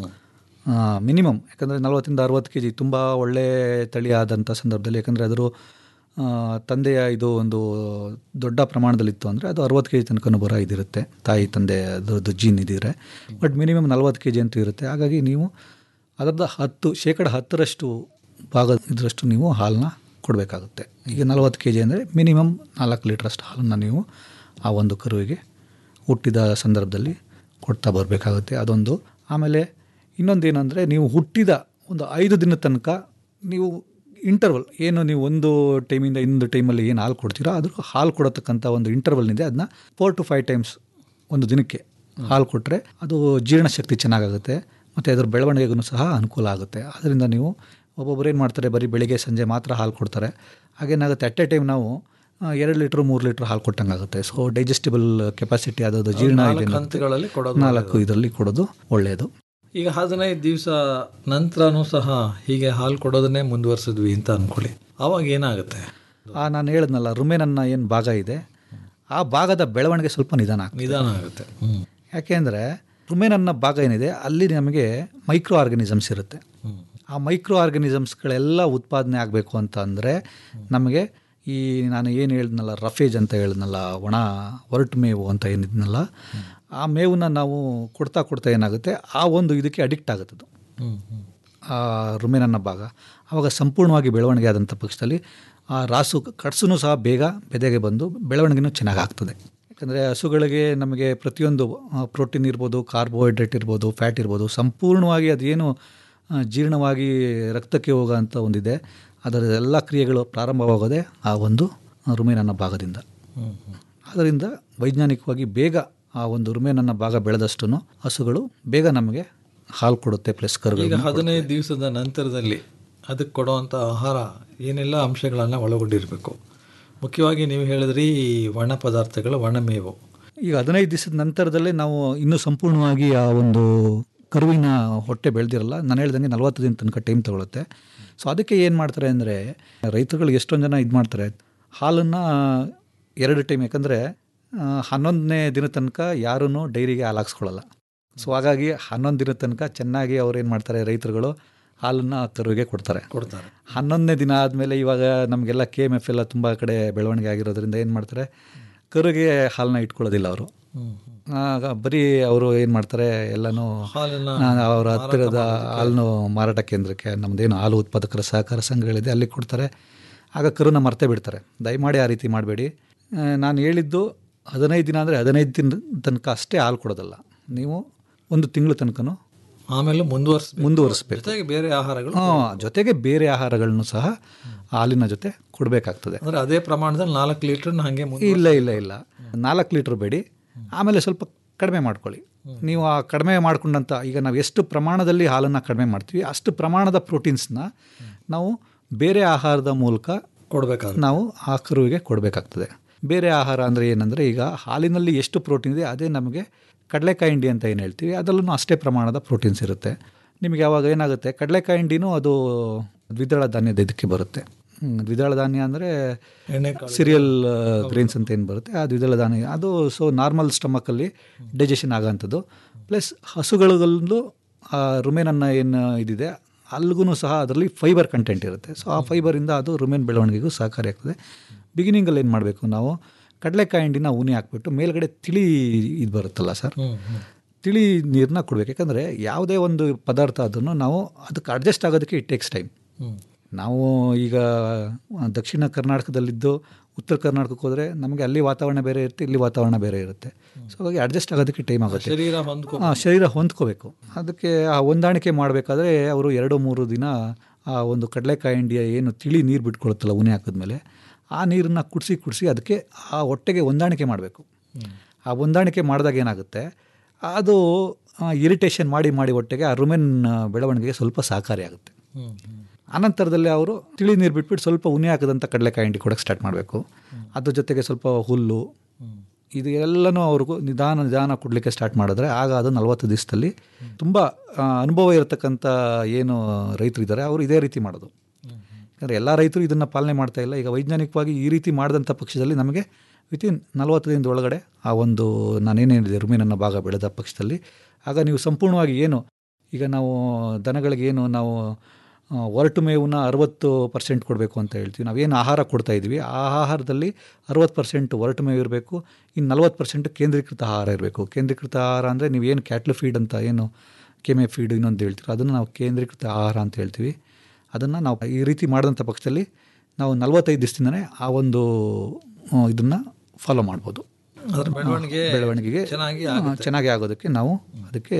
ಮಿನಿಮಮ್ ಯಾಕಂದರೆ ನಲವತ್ತರಿಂದ ಅರವತ್ತು ಕೆ ಜಿ ತುಂಬ ಒಳ್ಳೆ ತಳಿ ಆದಂಥ ಸಂದರ್ಭದಲ್ಲಿ ಯಾಕಂದರೆ ಅದರ ಆ, ತಂದೆಯ ಇದು ಒಂದು ದೊಡ್ಡ ಪ್ರಮಾಣದಲ್ಲಿತ್ತು ಅಂದರೆ ಅದು ಅರವತ್ತು ಕೆ ಜಿ ತನಕ ಬರೋ ಇದಿರುತ್ತೆ ತಾಯಿ ತಂದೆ ಅದರದ್ದು ಜೀನ್ ಇದಿದ್ರೆ ಬಟ್ ಮಿನಿಮಮ್ ನಲ್ವತ್ತು ಕೆ ಜಿ ಅಂತೂ ಇರುತ್ತೆ ಹಾಗಾಗಿ ನೀವು ಅದರದ್ದು ಹತ್ತು ಶೇಕಡ ಹತ್ತರಷ್ಟು ಭಾಗ ಇದರಷ್ಟು ನೀವು ಹಾಲನ್ನ ಕೊಡಬೇಕಾಗುತ್ತೆ ಈಗ ನಲವತ್ತು ಕೆ ಜಿ ಅಂದರೆ ಮಿನಿಮಮ್ ನಾಲ್ಕು ಲೀಟ್ರಷ್ಟು ಹಾಲನ್ನು ನೀವು ಆ ಒಂದು ಕರುವಿಗೆ ಹುಟ್ಟಿದ ಸಂದರ್ಭದಲ್ಲಿ ಕೊಡ್ತಾ ಬರಬೇಕಾಗುತ್ತೆ ಅದೊಂದು ಆಮೇಲೆ ಇನ್ನೊಂದು ಏನಂದರೆ ನೀವು ಹುಟ್ಟಿದ ಒಂದು ಐದು ದಿನ ತನಕ ನೀವು ಇಂಟರ್ವಲ್ ಏನು ನೀವು ಒಂದು ಟೈಮಿಂದ ಇನ್ನೊಂದು ಟೈಮಲ್ಲಿ ಏನು ಹಾಲು ಕೊಡ್ತೀರೋ ಅದ್ರ ಹಾಲು ಕೊಡತಕ್ಕಂಥ ಒಂದು ಇಂಟರ್ವಲ್ನಿದೆ ಅದನ್ನ ಫೋರ್ ಟು ಫೈವ್ ಟೈಮ್ಸ್ ಒಂದು ದಿನಕ್ಕೆ ಹಾಲು ಕೊಟ್ಟರೆ ಅದು ಜೀರ್ಣಶಕ್ತಿ ಚೆನ್ನಾಗಾಗುತ್ತೆ ಮತ್ತು ಅದರ ಬೆಳವಣಿಗೆಗೂ ಸಹ ಅನುಕೂಲ ಆಗುತ್ತೆ ಅದರಿಂದ ನೀವು ಒಬ್ಬೊಬ್ಬರು ಏನು ಮಾಡ್ತಾರೆ ಬರೀ ಬೆಳಿಗ್ಗೆ ಸಂಜೆ ಮಾತ್ರ ಹಾಲು ಕೊಡ್ತಾರೆ ಹಾಗೇನಾಗುತ್ತೆ ಅಟ್ ಎ ಟೈಮ್ ನಾವು ಆ, ಎರಡು ಲೀಟ್ರ್ ಮೂರು ಲೀಟ್ರ್ ಹಾಲು ಕೊಟ್ಟಂಗೆ ಆಗುತ್ತೆ ಸೊ ಡೈಜೆಸ್ಟಿಬಲ್ ಕೆಪಾಸಿಟಿ ಅದಾದ ಜೀರ್ಣ ನಾಲ್ಕು ಇದೆ ಹಂತಗಳಲ್ಲಿ ಕೊಡೋದು ನಾಲ್ಕು ಇದರಲ್ಲಿ ಕೊಡೋದು ಒಳ್ಳೆಯದು ಈಗ ಹದಿನೈದು ದಿವಸ ನಂತರನೂ ಸಹ ಹೀಗೆ ಹಾಲು ಕೊಡೋದನ್ನೇ ಮುಂದುವರಿಸಿದ್ವಿ ಅಂತ ಅಂದ್ಕೊಳ್ಳಿ ಆವಾಗ ಏನಾಗುತ್ತೆ ಆ ನಾನು ಹೇಳಿದ್ನಲ್ಲ ರುಮೇನನ್ನ ಏನು ಭಾಗ ಇದೆ ಆ ಭಾಗದ ಬೆಳವಣಿಗೆ ಸ್ವಲ್ಪ ನಿಧಾನ ಆಗ್ತದೆ ನಿಧಾನ ಆಗುತ್ತೆ ಹ್ಮ್. ಯಾಕೆಂದರೆ ರುಮೇನನ್ನ ಭಾಗ ಏನಿದೆ ಅಲ್ಲಿ ನಮಗೆ ಮೈಕ್ರೋ ಆರ್ಗನಿಸಮ್ಸ್ ಇರುತ್ತೆ ಆ ಮೈಕ್ರೋ ಆರ್ಗನಿಸಮ್ಸ್ಗಳೆಲ್ಲ ಉತ್ಪಾದನೆ ಆಗಬೇಕು ಅಂತ ಅಂದರೆ ನಮಗೆ ಈ ನಾನು ಏನು ಹೇಳಿದ್ನಲ್ಲ ರಫೇಜ್ ಅಂತ ಹೇಳಿದ್ನಲ್ಲ ಒಣ ಒರಟು ಮೇವು ಅಂತ ಏನಿದ್ನಲ್ಲ ಆ ಮೇವನ್ನ ನಾವು ಕೊಡ್ತಾ ಕೊಡ್ತಾ ಏನಾಗುತ್ತೆ ಆ ಒಂದು ಇದಕ್ಕೆ ಅಡಿಕ್ಟ್ ಆಗುತ್ತದು ಹ್ಮ್, ಹ್ಮ್. ಆ ರುಮೇನನ್ನ ಭಾಗ ಆವಾಗ ಸಂಪೂರ್ಣವಾಗಿ ಬೆಳವಣಿಗೆ ಆದಂಥ ಪಕ್ಷದಲ್ಲಿ ಆ ರಾಸು ಕಟ್ಸೂ ಸಹ ಬೇಗ ಬೆದೆಗೆ ಬಂದು ಬೆಳವಣಿಗೆನೂ ಚೆನ್ನಾಗಿ ಆಗ್ತದೆ ಯಾಕಂದರೆ ಹಸುಗಳಿಗೆ ನಮಗೆ ಪ್ರತಿಯೊಂದು ಪ್ರೋಟೀನ್ ಇರ್ಬೋದು ಕಾರ್ಬೋಹೈಡ್ರೇಟ್ ಇರ್ಬೋದು ಫ್ಯಾಟ್ ಇರ್ಬೋದು ಸಂಪೂರ್ಣವಾಗಿ ಅದೇನು ಆ, ಜೀರ್ಣವಾಗಿ ರಕ್ತಕ್ಕೆ ಹೋಗೋಂಥ ಒಂದಿದೆ ಅದರ ಎಲ್ಲ ಕ್ರಿಯೆಗಳು ಪ್ರಾರಂಭವಾಗೋದೇ ಆ ಒಂದು ರುಮೇನನ್ನ ಭಾಗದಿಂದ ಅದರಿಂದ ವೈಜ್ಞಾನಿಕವಾಗಿ ಬೇಗ ಆ ಒಂದು ರುಮೇನನ್ನ ಭಾಗ ಬೆಳೆದಷ್ಟು ಹಸುಗಳು ಬೇಗ ನಮಗೆ ಹಾಲು ಕೊಡುತ್ತೆ ಪ್ಲಸ್ ಈಗ ಕರುಗಳು ಹದಿನೈದು ದಿವಸದ ನಂತರದಲ್ಲಿ ಅದಕ್ಕೆ ಕೊಡುವಂಥ ಆಹಾರ ಏನೆಲ್ಲ ಅಂಶಗಳನ್ನು ಒಳಗೊಂಡಿರಬೇಕು ಮುಖ್ಯವಾಗಿ ನೀವು ಹೇಳಿದ್ರಿ ಈ ಒಣ ಪದಾರ್ಥಗಳು ಒಣಮೇವು ಈಗ ಹದಿನೈದು ದಿವಸದ ನಂತರದಲ್ಲೇ ನಾವು ಇನ್ನೂ ಸಂಪೂರ್ಣವಾಗಿ ಆ ಒಂದು ಕರುವಿನ ಹೊಟ್ಟೆ ಬೆಳೆದಿರಲ್ಲ ನಾನು ಹೇಳ್ದಂಗೆ ನಲವತ್ತು ದಿನ ತನಕ ಟೈಮ್ ತಗೊಳುತ್ತೆ ಸೊ ಅದಕ್ಕೆ ಏನು ಮಾಡ್ತಾರೆ ಅಂದರೆ ರೈತರುಗಳು ಎಷ್ಟೊಂದು ಜನ ಇದು ಮಾಡ್ತಾರೆ ಹಾಲನ್ನು ಎರಡು ಟೈಮ್ ಯಾಕಂದರೆ ಹನ್ನೊಂದನೇ ದಿನ ತನಕ ಯಾರೂ ಡೈರಿಗೆ ಹಾಲು ಹಾಕ್ಸ್ಕೊಳ್ಳಲ್ಲ ಸೊ ಹಾಗಾಗಿ ಹನ್ನೊಂದು ದಿನ ತನಕ ಚೆನ್ನಾಗಿ ಅವ್ರು ಏನು ಮಾಡ್ತಾರೆ ರೈತರುಗಳು ಹಾಲನ್ನು ಕರುವಿಗೆ ಕೊಡ್ತಾರೆ ಕೊಡ್ತಾರೆ ಹನ್ನೊಂದನೇ ದಿನ ಆದಮೇಲೆ ಇವಾಗ ನಮಗೆಲ್ಲ ಕೆ ಎಮ್ ಎಫ್ ಎಲ್ಲ ತುಂಬ ಕಡೆ ಬೆಳವಣಿಗೆ ಆಗಿರೋದ್ರಿಂದ ಏನು ಮಾಡ್ತಾರೆ ಕರುಗೆ ಹಾಲನ್ನ ಇಟ್ಕೊಳ್ಳೋದಿಲ್ಲ ಅವರು ಆಗ ಬರೀ ಅವರು ಏನು ಮಾಡ್ತಾರೆ ಎಲ್ಲನೂ ಹಾಲನ್ನ ಅವರ ಹತ್ತಿರದ ಹಾಲನ್ನು ಮಾರಾಟ ಕೇಂದ್ರಕ್ಕೆ ನಮ್ಮದೇನು ಹಾಲು ಉತ್ಪಾದಕರ ಸಹಕಾರ ಸಂಘಗಳಿದೆ ಅಲ್ಲಿ ಕೊಡ್ತಾರೆ ಆಗ ಕರುನ ಮರ್ತೇ ಬಿಡ್ತಾರೆ ದಯಮಾಡಿ ಆ ರೀತಿ ಮಾಡಬೇಡಿ ನಾನು ಹೇಳಿದ್ದು ಹದಿನೈದು ದಿನ ಅಂದರೆ ಹದಿನೈದು ದಿನ ತನಕ ಅಷ್ಟೇ ಹಾಲು ಕೊಡೋದಲ್ಲ ನೀವು ಒಂದು ತಿಂಗಳು ತನಕನೂ ಆಮೇಲೆ ಮುಂದುವರ್ಸ್ ಮುಂದುವರಿಸ್ಬೇಕು ಜೊತೆಗೆ ಬೇರೆ ಆಹಾರಗಳು ಹಾಂ ಜೊತೆಗೆ ಬೇರೆ ಆಹಾರಗಳನ್ನು ಸಹ ಹಾಲಿನ ಜೊತೆ ಕೊಡಬೇಕಾಗ್ತದೆ ಅಂದ್ರೆ ಅದೇ ಪ್ರಮಾಣದಲ್ಲಿ ನಾಲ್ಕು ಲೀಟರ್ನ ಹಾಗೆ ಮುಂದೆ ಇಲ್ಲ ಇಲ್ಲ ಇಲ್ಲ ನಾಲ್ಕು ಲೀಟ್ರ್ ಬೇಡಿ ಆಮೇಲೆ ಸ್ವಲ್ಪ ಕಡಿಮೆ ಮಾಡ್ಕೊಳ್ಳಿ ನೀವು ಆ ಕಡಿಮೆ ಮಾಡ್ಕೊಂಡಂಥ ಈಗ ನಾವು ಎಷ್ಟು ಪ್ರಮಾಣದಲ್ಲಿ ಹಾಲನ್ನು ಕಡಿಮೆ ಮಾಡ್ತೀವಿ ಅಷ್ಟು ಪ್ರಮಾಣದ ಪ್ರೋಟೀನ್ಸ್ನ ನಾವು ಬೇರೆ ಆಹಾರದ ಮೂಲಕ ಕೊಡಬೇಕಾಗುತ್ತೆ ನಾವು ಆ ಕರುವಿಗೆ ಕೊಡಬೇಕಾಗ್ತದೆ ಬೇರೆ ಆಹಾರ ಅಂದರೆ ಏನಂದರೆ ಈಗ ಹಾಲಿನಲ್ಲಿ ಎಷ್ಟು ಪ್ರೋಟೀನ್ ಇದೆ ಅದೇ ನಮಗೆ ಕಡಲೆಕಾಯಿ ಹಿಂಡಿ ಅಂತ ಏನು ಹೇಳ್ತೀವಿ ಅದರಲ್ಲೂ ಅಷ್ಟೇ ಪ್ರಮಾಣದ ಪ್ರೋಟೀನ್ಸ್ ಇರುತ್ತೆ ನಿಮಗೆ ಯಾವಾಗ ಏನಾಗುತ್ತೆ ಕಡಲೆಕಾಯಿ ಹಿಂಡಿನೂ ಅದು ದ್ವಿದಳ ಧಾನ್ಯದ ಇದಕ್ಕೆ ಬರುತ್ತೆ ಹ್ಮ್, ದ್ವಿದಳ ಧಾನ್ಯ ಅಂದರೆ ಎಣ್ಣೆಕಾಳು. ಸಿರಿಯಲ್ ಗ್ರೇನ್ಸ್ ಅಂತ ಏನು ಬರುತ್ತೆ ಆ ದ್ವಿದಳ ಧಾನ್ಯ ಅದು ಸೊ ನಾರ್ಮಲ್ ಸ್ಟಮಕಲ್ಲಿ ಡೈಜೆಷನ್ ಆಗೋಂಥದ್ದು ಪ್ಲಸ್ ಹಸುಗಳಲ್ಲೂ ಆ ರುಮೇನನ್ನ ಏನು ಇದಿದೆ ಅಲ್ಲಿಗೂ ಸಹ ಅದರಲ್ಲಿ ಫೈಬರ್ ಕಂಟೆಂಟ್ ಇರುತ್ತೆ ಸೊ ಆ ಫೈಬರಿಂದ ಅದು ರುಮೇನ್ ಬೆಳವಣಿಗೆಗೂ ಸಹಕಾರಿಯಾಗ್ತದೆ ಬಿಗಿನಿಂಗಲ್ಲಿ ಏನು ಮಾಡಬೇಕು ನಾವು ಕಡಲೆಕಾಯಿ ಹಿಂಡಿನ ಉನಿ ಹಾಕ್ಬಿಟ್ಟು ಮೇಲ್ಗಡೆ ತಿಳಿ ಇದು ಬರುತ್ತಲ್ಲ ಸರ್ ತಿಳಿ ನೀರನ್ನ ಕೊಡಬೇಕು ಯಾಕಂದರೆ ಯಾವುದೇ ಒಂದು ಪದಾರ್ಥ ಅದನ್ನು ನಾವು ಅದಕ್ಕೆ ಅಡ್ಜಸ್ಟ್ ಆಗೋದಕ್ಕೆ ಇಟ್ ಟೇಕ್ಸ್ ಟೈಮ್ ನಾವು ಈಗ ದಕ್ಷಿಣ ಕರ್ನಾಟಕದಲ್ಲಿದ್ದು ಉತ್ತರ ಕರ್ನಾಟಕಕ್ಕೆ ಹೋದರೆ ನಮಗೆ ಅಲ್ಲಿ ವಾತಾವರಣ ಬೇರೆ ಇರುತ್ತೆ ಇಲ್ಲಿ ವಾತಾವರಣ ಬೇರೆ ಇರುತ್ತೆ ಸೊ ಹಾಗಾಗಿ ಅಡ್ಜಸ್ಟ್ ಆಗೋದಕ್ಕೆ ಟೈಮ್ ಆಗುತ್ತೆ ಶರೀರ ಹೊಂದ್ಕೊ ಆ, ಶರೀರ ಹೊಂದ್ಕೋಬೇಕು ಅದಕ್ಕೆ ಆ ಹೊಂದಾಣಿಕೆ ಮಾಡಬೇಕಾದ್ರೆ ಅವರು ಎರಡು ಮೂರು ದಿನ ಆ ಒಂದು ಕಡಲೆಕಾಯಿ ಹಿಂಡಿಯ ಏನು ತಿಳಿ ನೀರು ಬಿಟ್ಕೊಳುತ್ತಲ್ಲ ಉನಿ ಹಾಕಿದ್ಮೇಲೆ ಆ ನೀರನ್ನು ಕುಡಿಸಿ ಕುಡಿಸಿ ಅದಕ್ಕೆ ಆ ಹೊಟ್ಟೆಗೆ ಹೊಂದಾಣಿಕೆ ಮಾಡಬೇಕು ಆ ಹೊಂದಾಣಿಕೆ ಮಾಡಿದಾಗ ಏನಾಗುತ್ತೆ ಅದು ಇರಿಟೇಷನ್ ಮಾಡಿ ಮಾಡಿ ಹೊಟ್ಟೆಗೆ ಆ ರುಮೆನ್ ಬೆಳವಣಿಗೆಗೆ ಸ್ವಲ್ಪ ಸಹಕಾರಿಯಾಗುತ್ತೆ ಅನಂತರದಲ್ಲಿ ಅವರು ತಿಳಿ ನೀರು ಬಿಟ್ಬಿಟ್ಟು ಸ್ವಲ್ಪ ಉನಿ ಹಾಕಿದಂಥ ಕಡಲೆಕಾಯಿ ಹಿಂಡಿ ಕೊಡೋಕ್ಕೆ ಸ್ಟಾರ್ಟ್ ಮಾಡಬೇಕು ಅದ್ರ ಜೊತೆಗೆ ಸ್ವಲ್ಪ ಹುಲ್ಲು ಇದು ಎಲ್ಲನೂ ಅವ್ರಿಗೂ ನಿಧಾನ ನಿಧಾನ ಕೊಡಲಿಕ್ಕೆ ಸ್ಟಾರ್ಟ್ ಮಾಡಿದ್ರೆ ಆಗ ಅದು ನಲವತ್ತು ದಿವಸದಲ್ಲಿ ತುಂಬ ಆ, ಅನುಭವ ಇರತಕ್ಕಂಥ ಏನು ರೈತರಿದ್ದಾರೆ ಅವರು ಇದೇ ರೀತಿ ಮಾಡೋದು ಯಾಕಂದರೆ ಎಲ್ಲ ರೈತರು ಇದನ್ನು ಪಾಲನೆ ಮಾಡ್ತಾ ಇಲ್ಲ ಈಗ ವೈಜ್ಞಾನಿಕವಾಗಿ ಈ ರೀತಿ ಮಾಡಿದಂಥ ಪಕ್ಷದಲ್ಲಿ ನಮಗೆ ವಿತಿನ್ ನಲವತ್ತು ದಿನದ ಒಳಗಡೆ ಆ ಒಂದು ನಾನೇನೇನಿದೆ ರುಮಿನನ್ನ ಭಾಗ ಬೆಳೆದ ಪಕ್ಷದಲ್ಲಿ ಆಗ ನೀವು ಸಂಪೂರ್ಣವಾಗಿ ಏನು ಈಗ ನಾವು ದನಗಳಿಗೆ ಏನು ನಾವು ಆ, ಒರಟು ಮೇವನ್ನ ಅರವತ್ತು ಪರ್ಸೆಂಟ್ ಕೊಡಬೇಕು ಅಂತ ಹೇಳ್ತೀವಿ ನಾವೇನು ಆಹಾರ ಕೊಡ್ತಾ ಇದ್ವಿ ಆ ಆಹಾರದಲ್ಲಿ ಅರವತ್ತು ಪರ್ಸೆಂಟ್ ಒರಟು ಮೇವು ಇರಬೇಕು ಇನ್ನು ನಲ್ವತ್ತು ಪರ್ಸೆಂಟ್ ಕೇಂದ್ರೀಕೃತ ಆಹಾರ ಇರಬೇಕು ಕೇಂದ್ರೀಕೃತ ಆಹಾರ ಅಂದರೆ ನೀವು ಏನು ಕ್ಯಾಟ್ಲ್ ಫೀಡ್ ಅಂತ ಏನು ಕೆಮೆ ಫೀಡ್ ಇನ್ನೊಂದು ಹೇಳ್ತೀರೋ ಅದನ್ನು ನಾವು ಕೇಂದ್ರೀಕೃತ ಆಹಾರ ಅಂತ ಹೇಳ್ತೀವಿ ಅದನ್ನು ನಾವು ಈ ರೀತಿ ಮಾಡಿದಂಥ ಪಕ್ಷದಲ್ಲಿ ನಾವು ನಲವತ್ತೈದು ದಿವಸದಿಂದನೇ ಆ ಒಂದು ಇದನ್ನು ಫಾಲೋ ಮಾಡ್ಬೋದು ಅದ್ರ ಬೆಳವಣಿಗೆ ಬೆಳವಣಿಗೆಗೆ ಚೆನ್ನಾಗಿ ಆ, ಚೆನ್ನಾಗಿ ಆಗೋದಕ್ಕೆ ನಾವು ಅದಕ್ಕೆ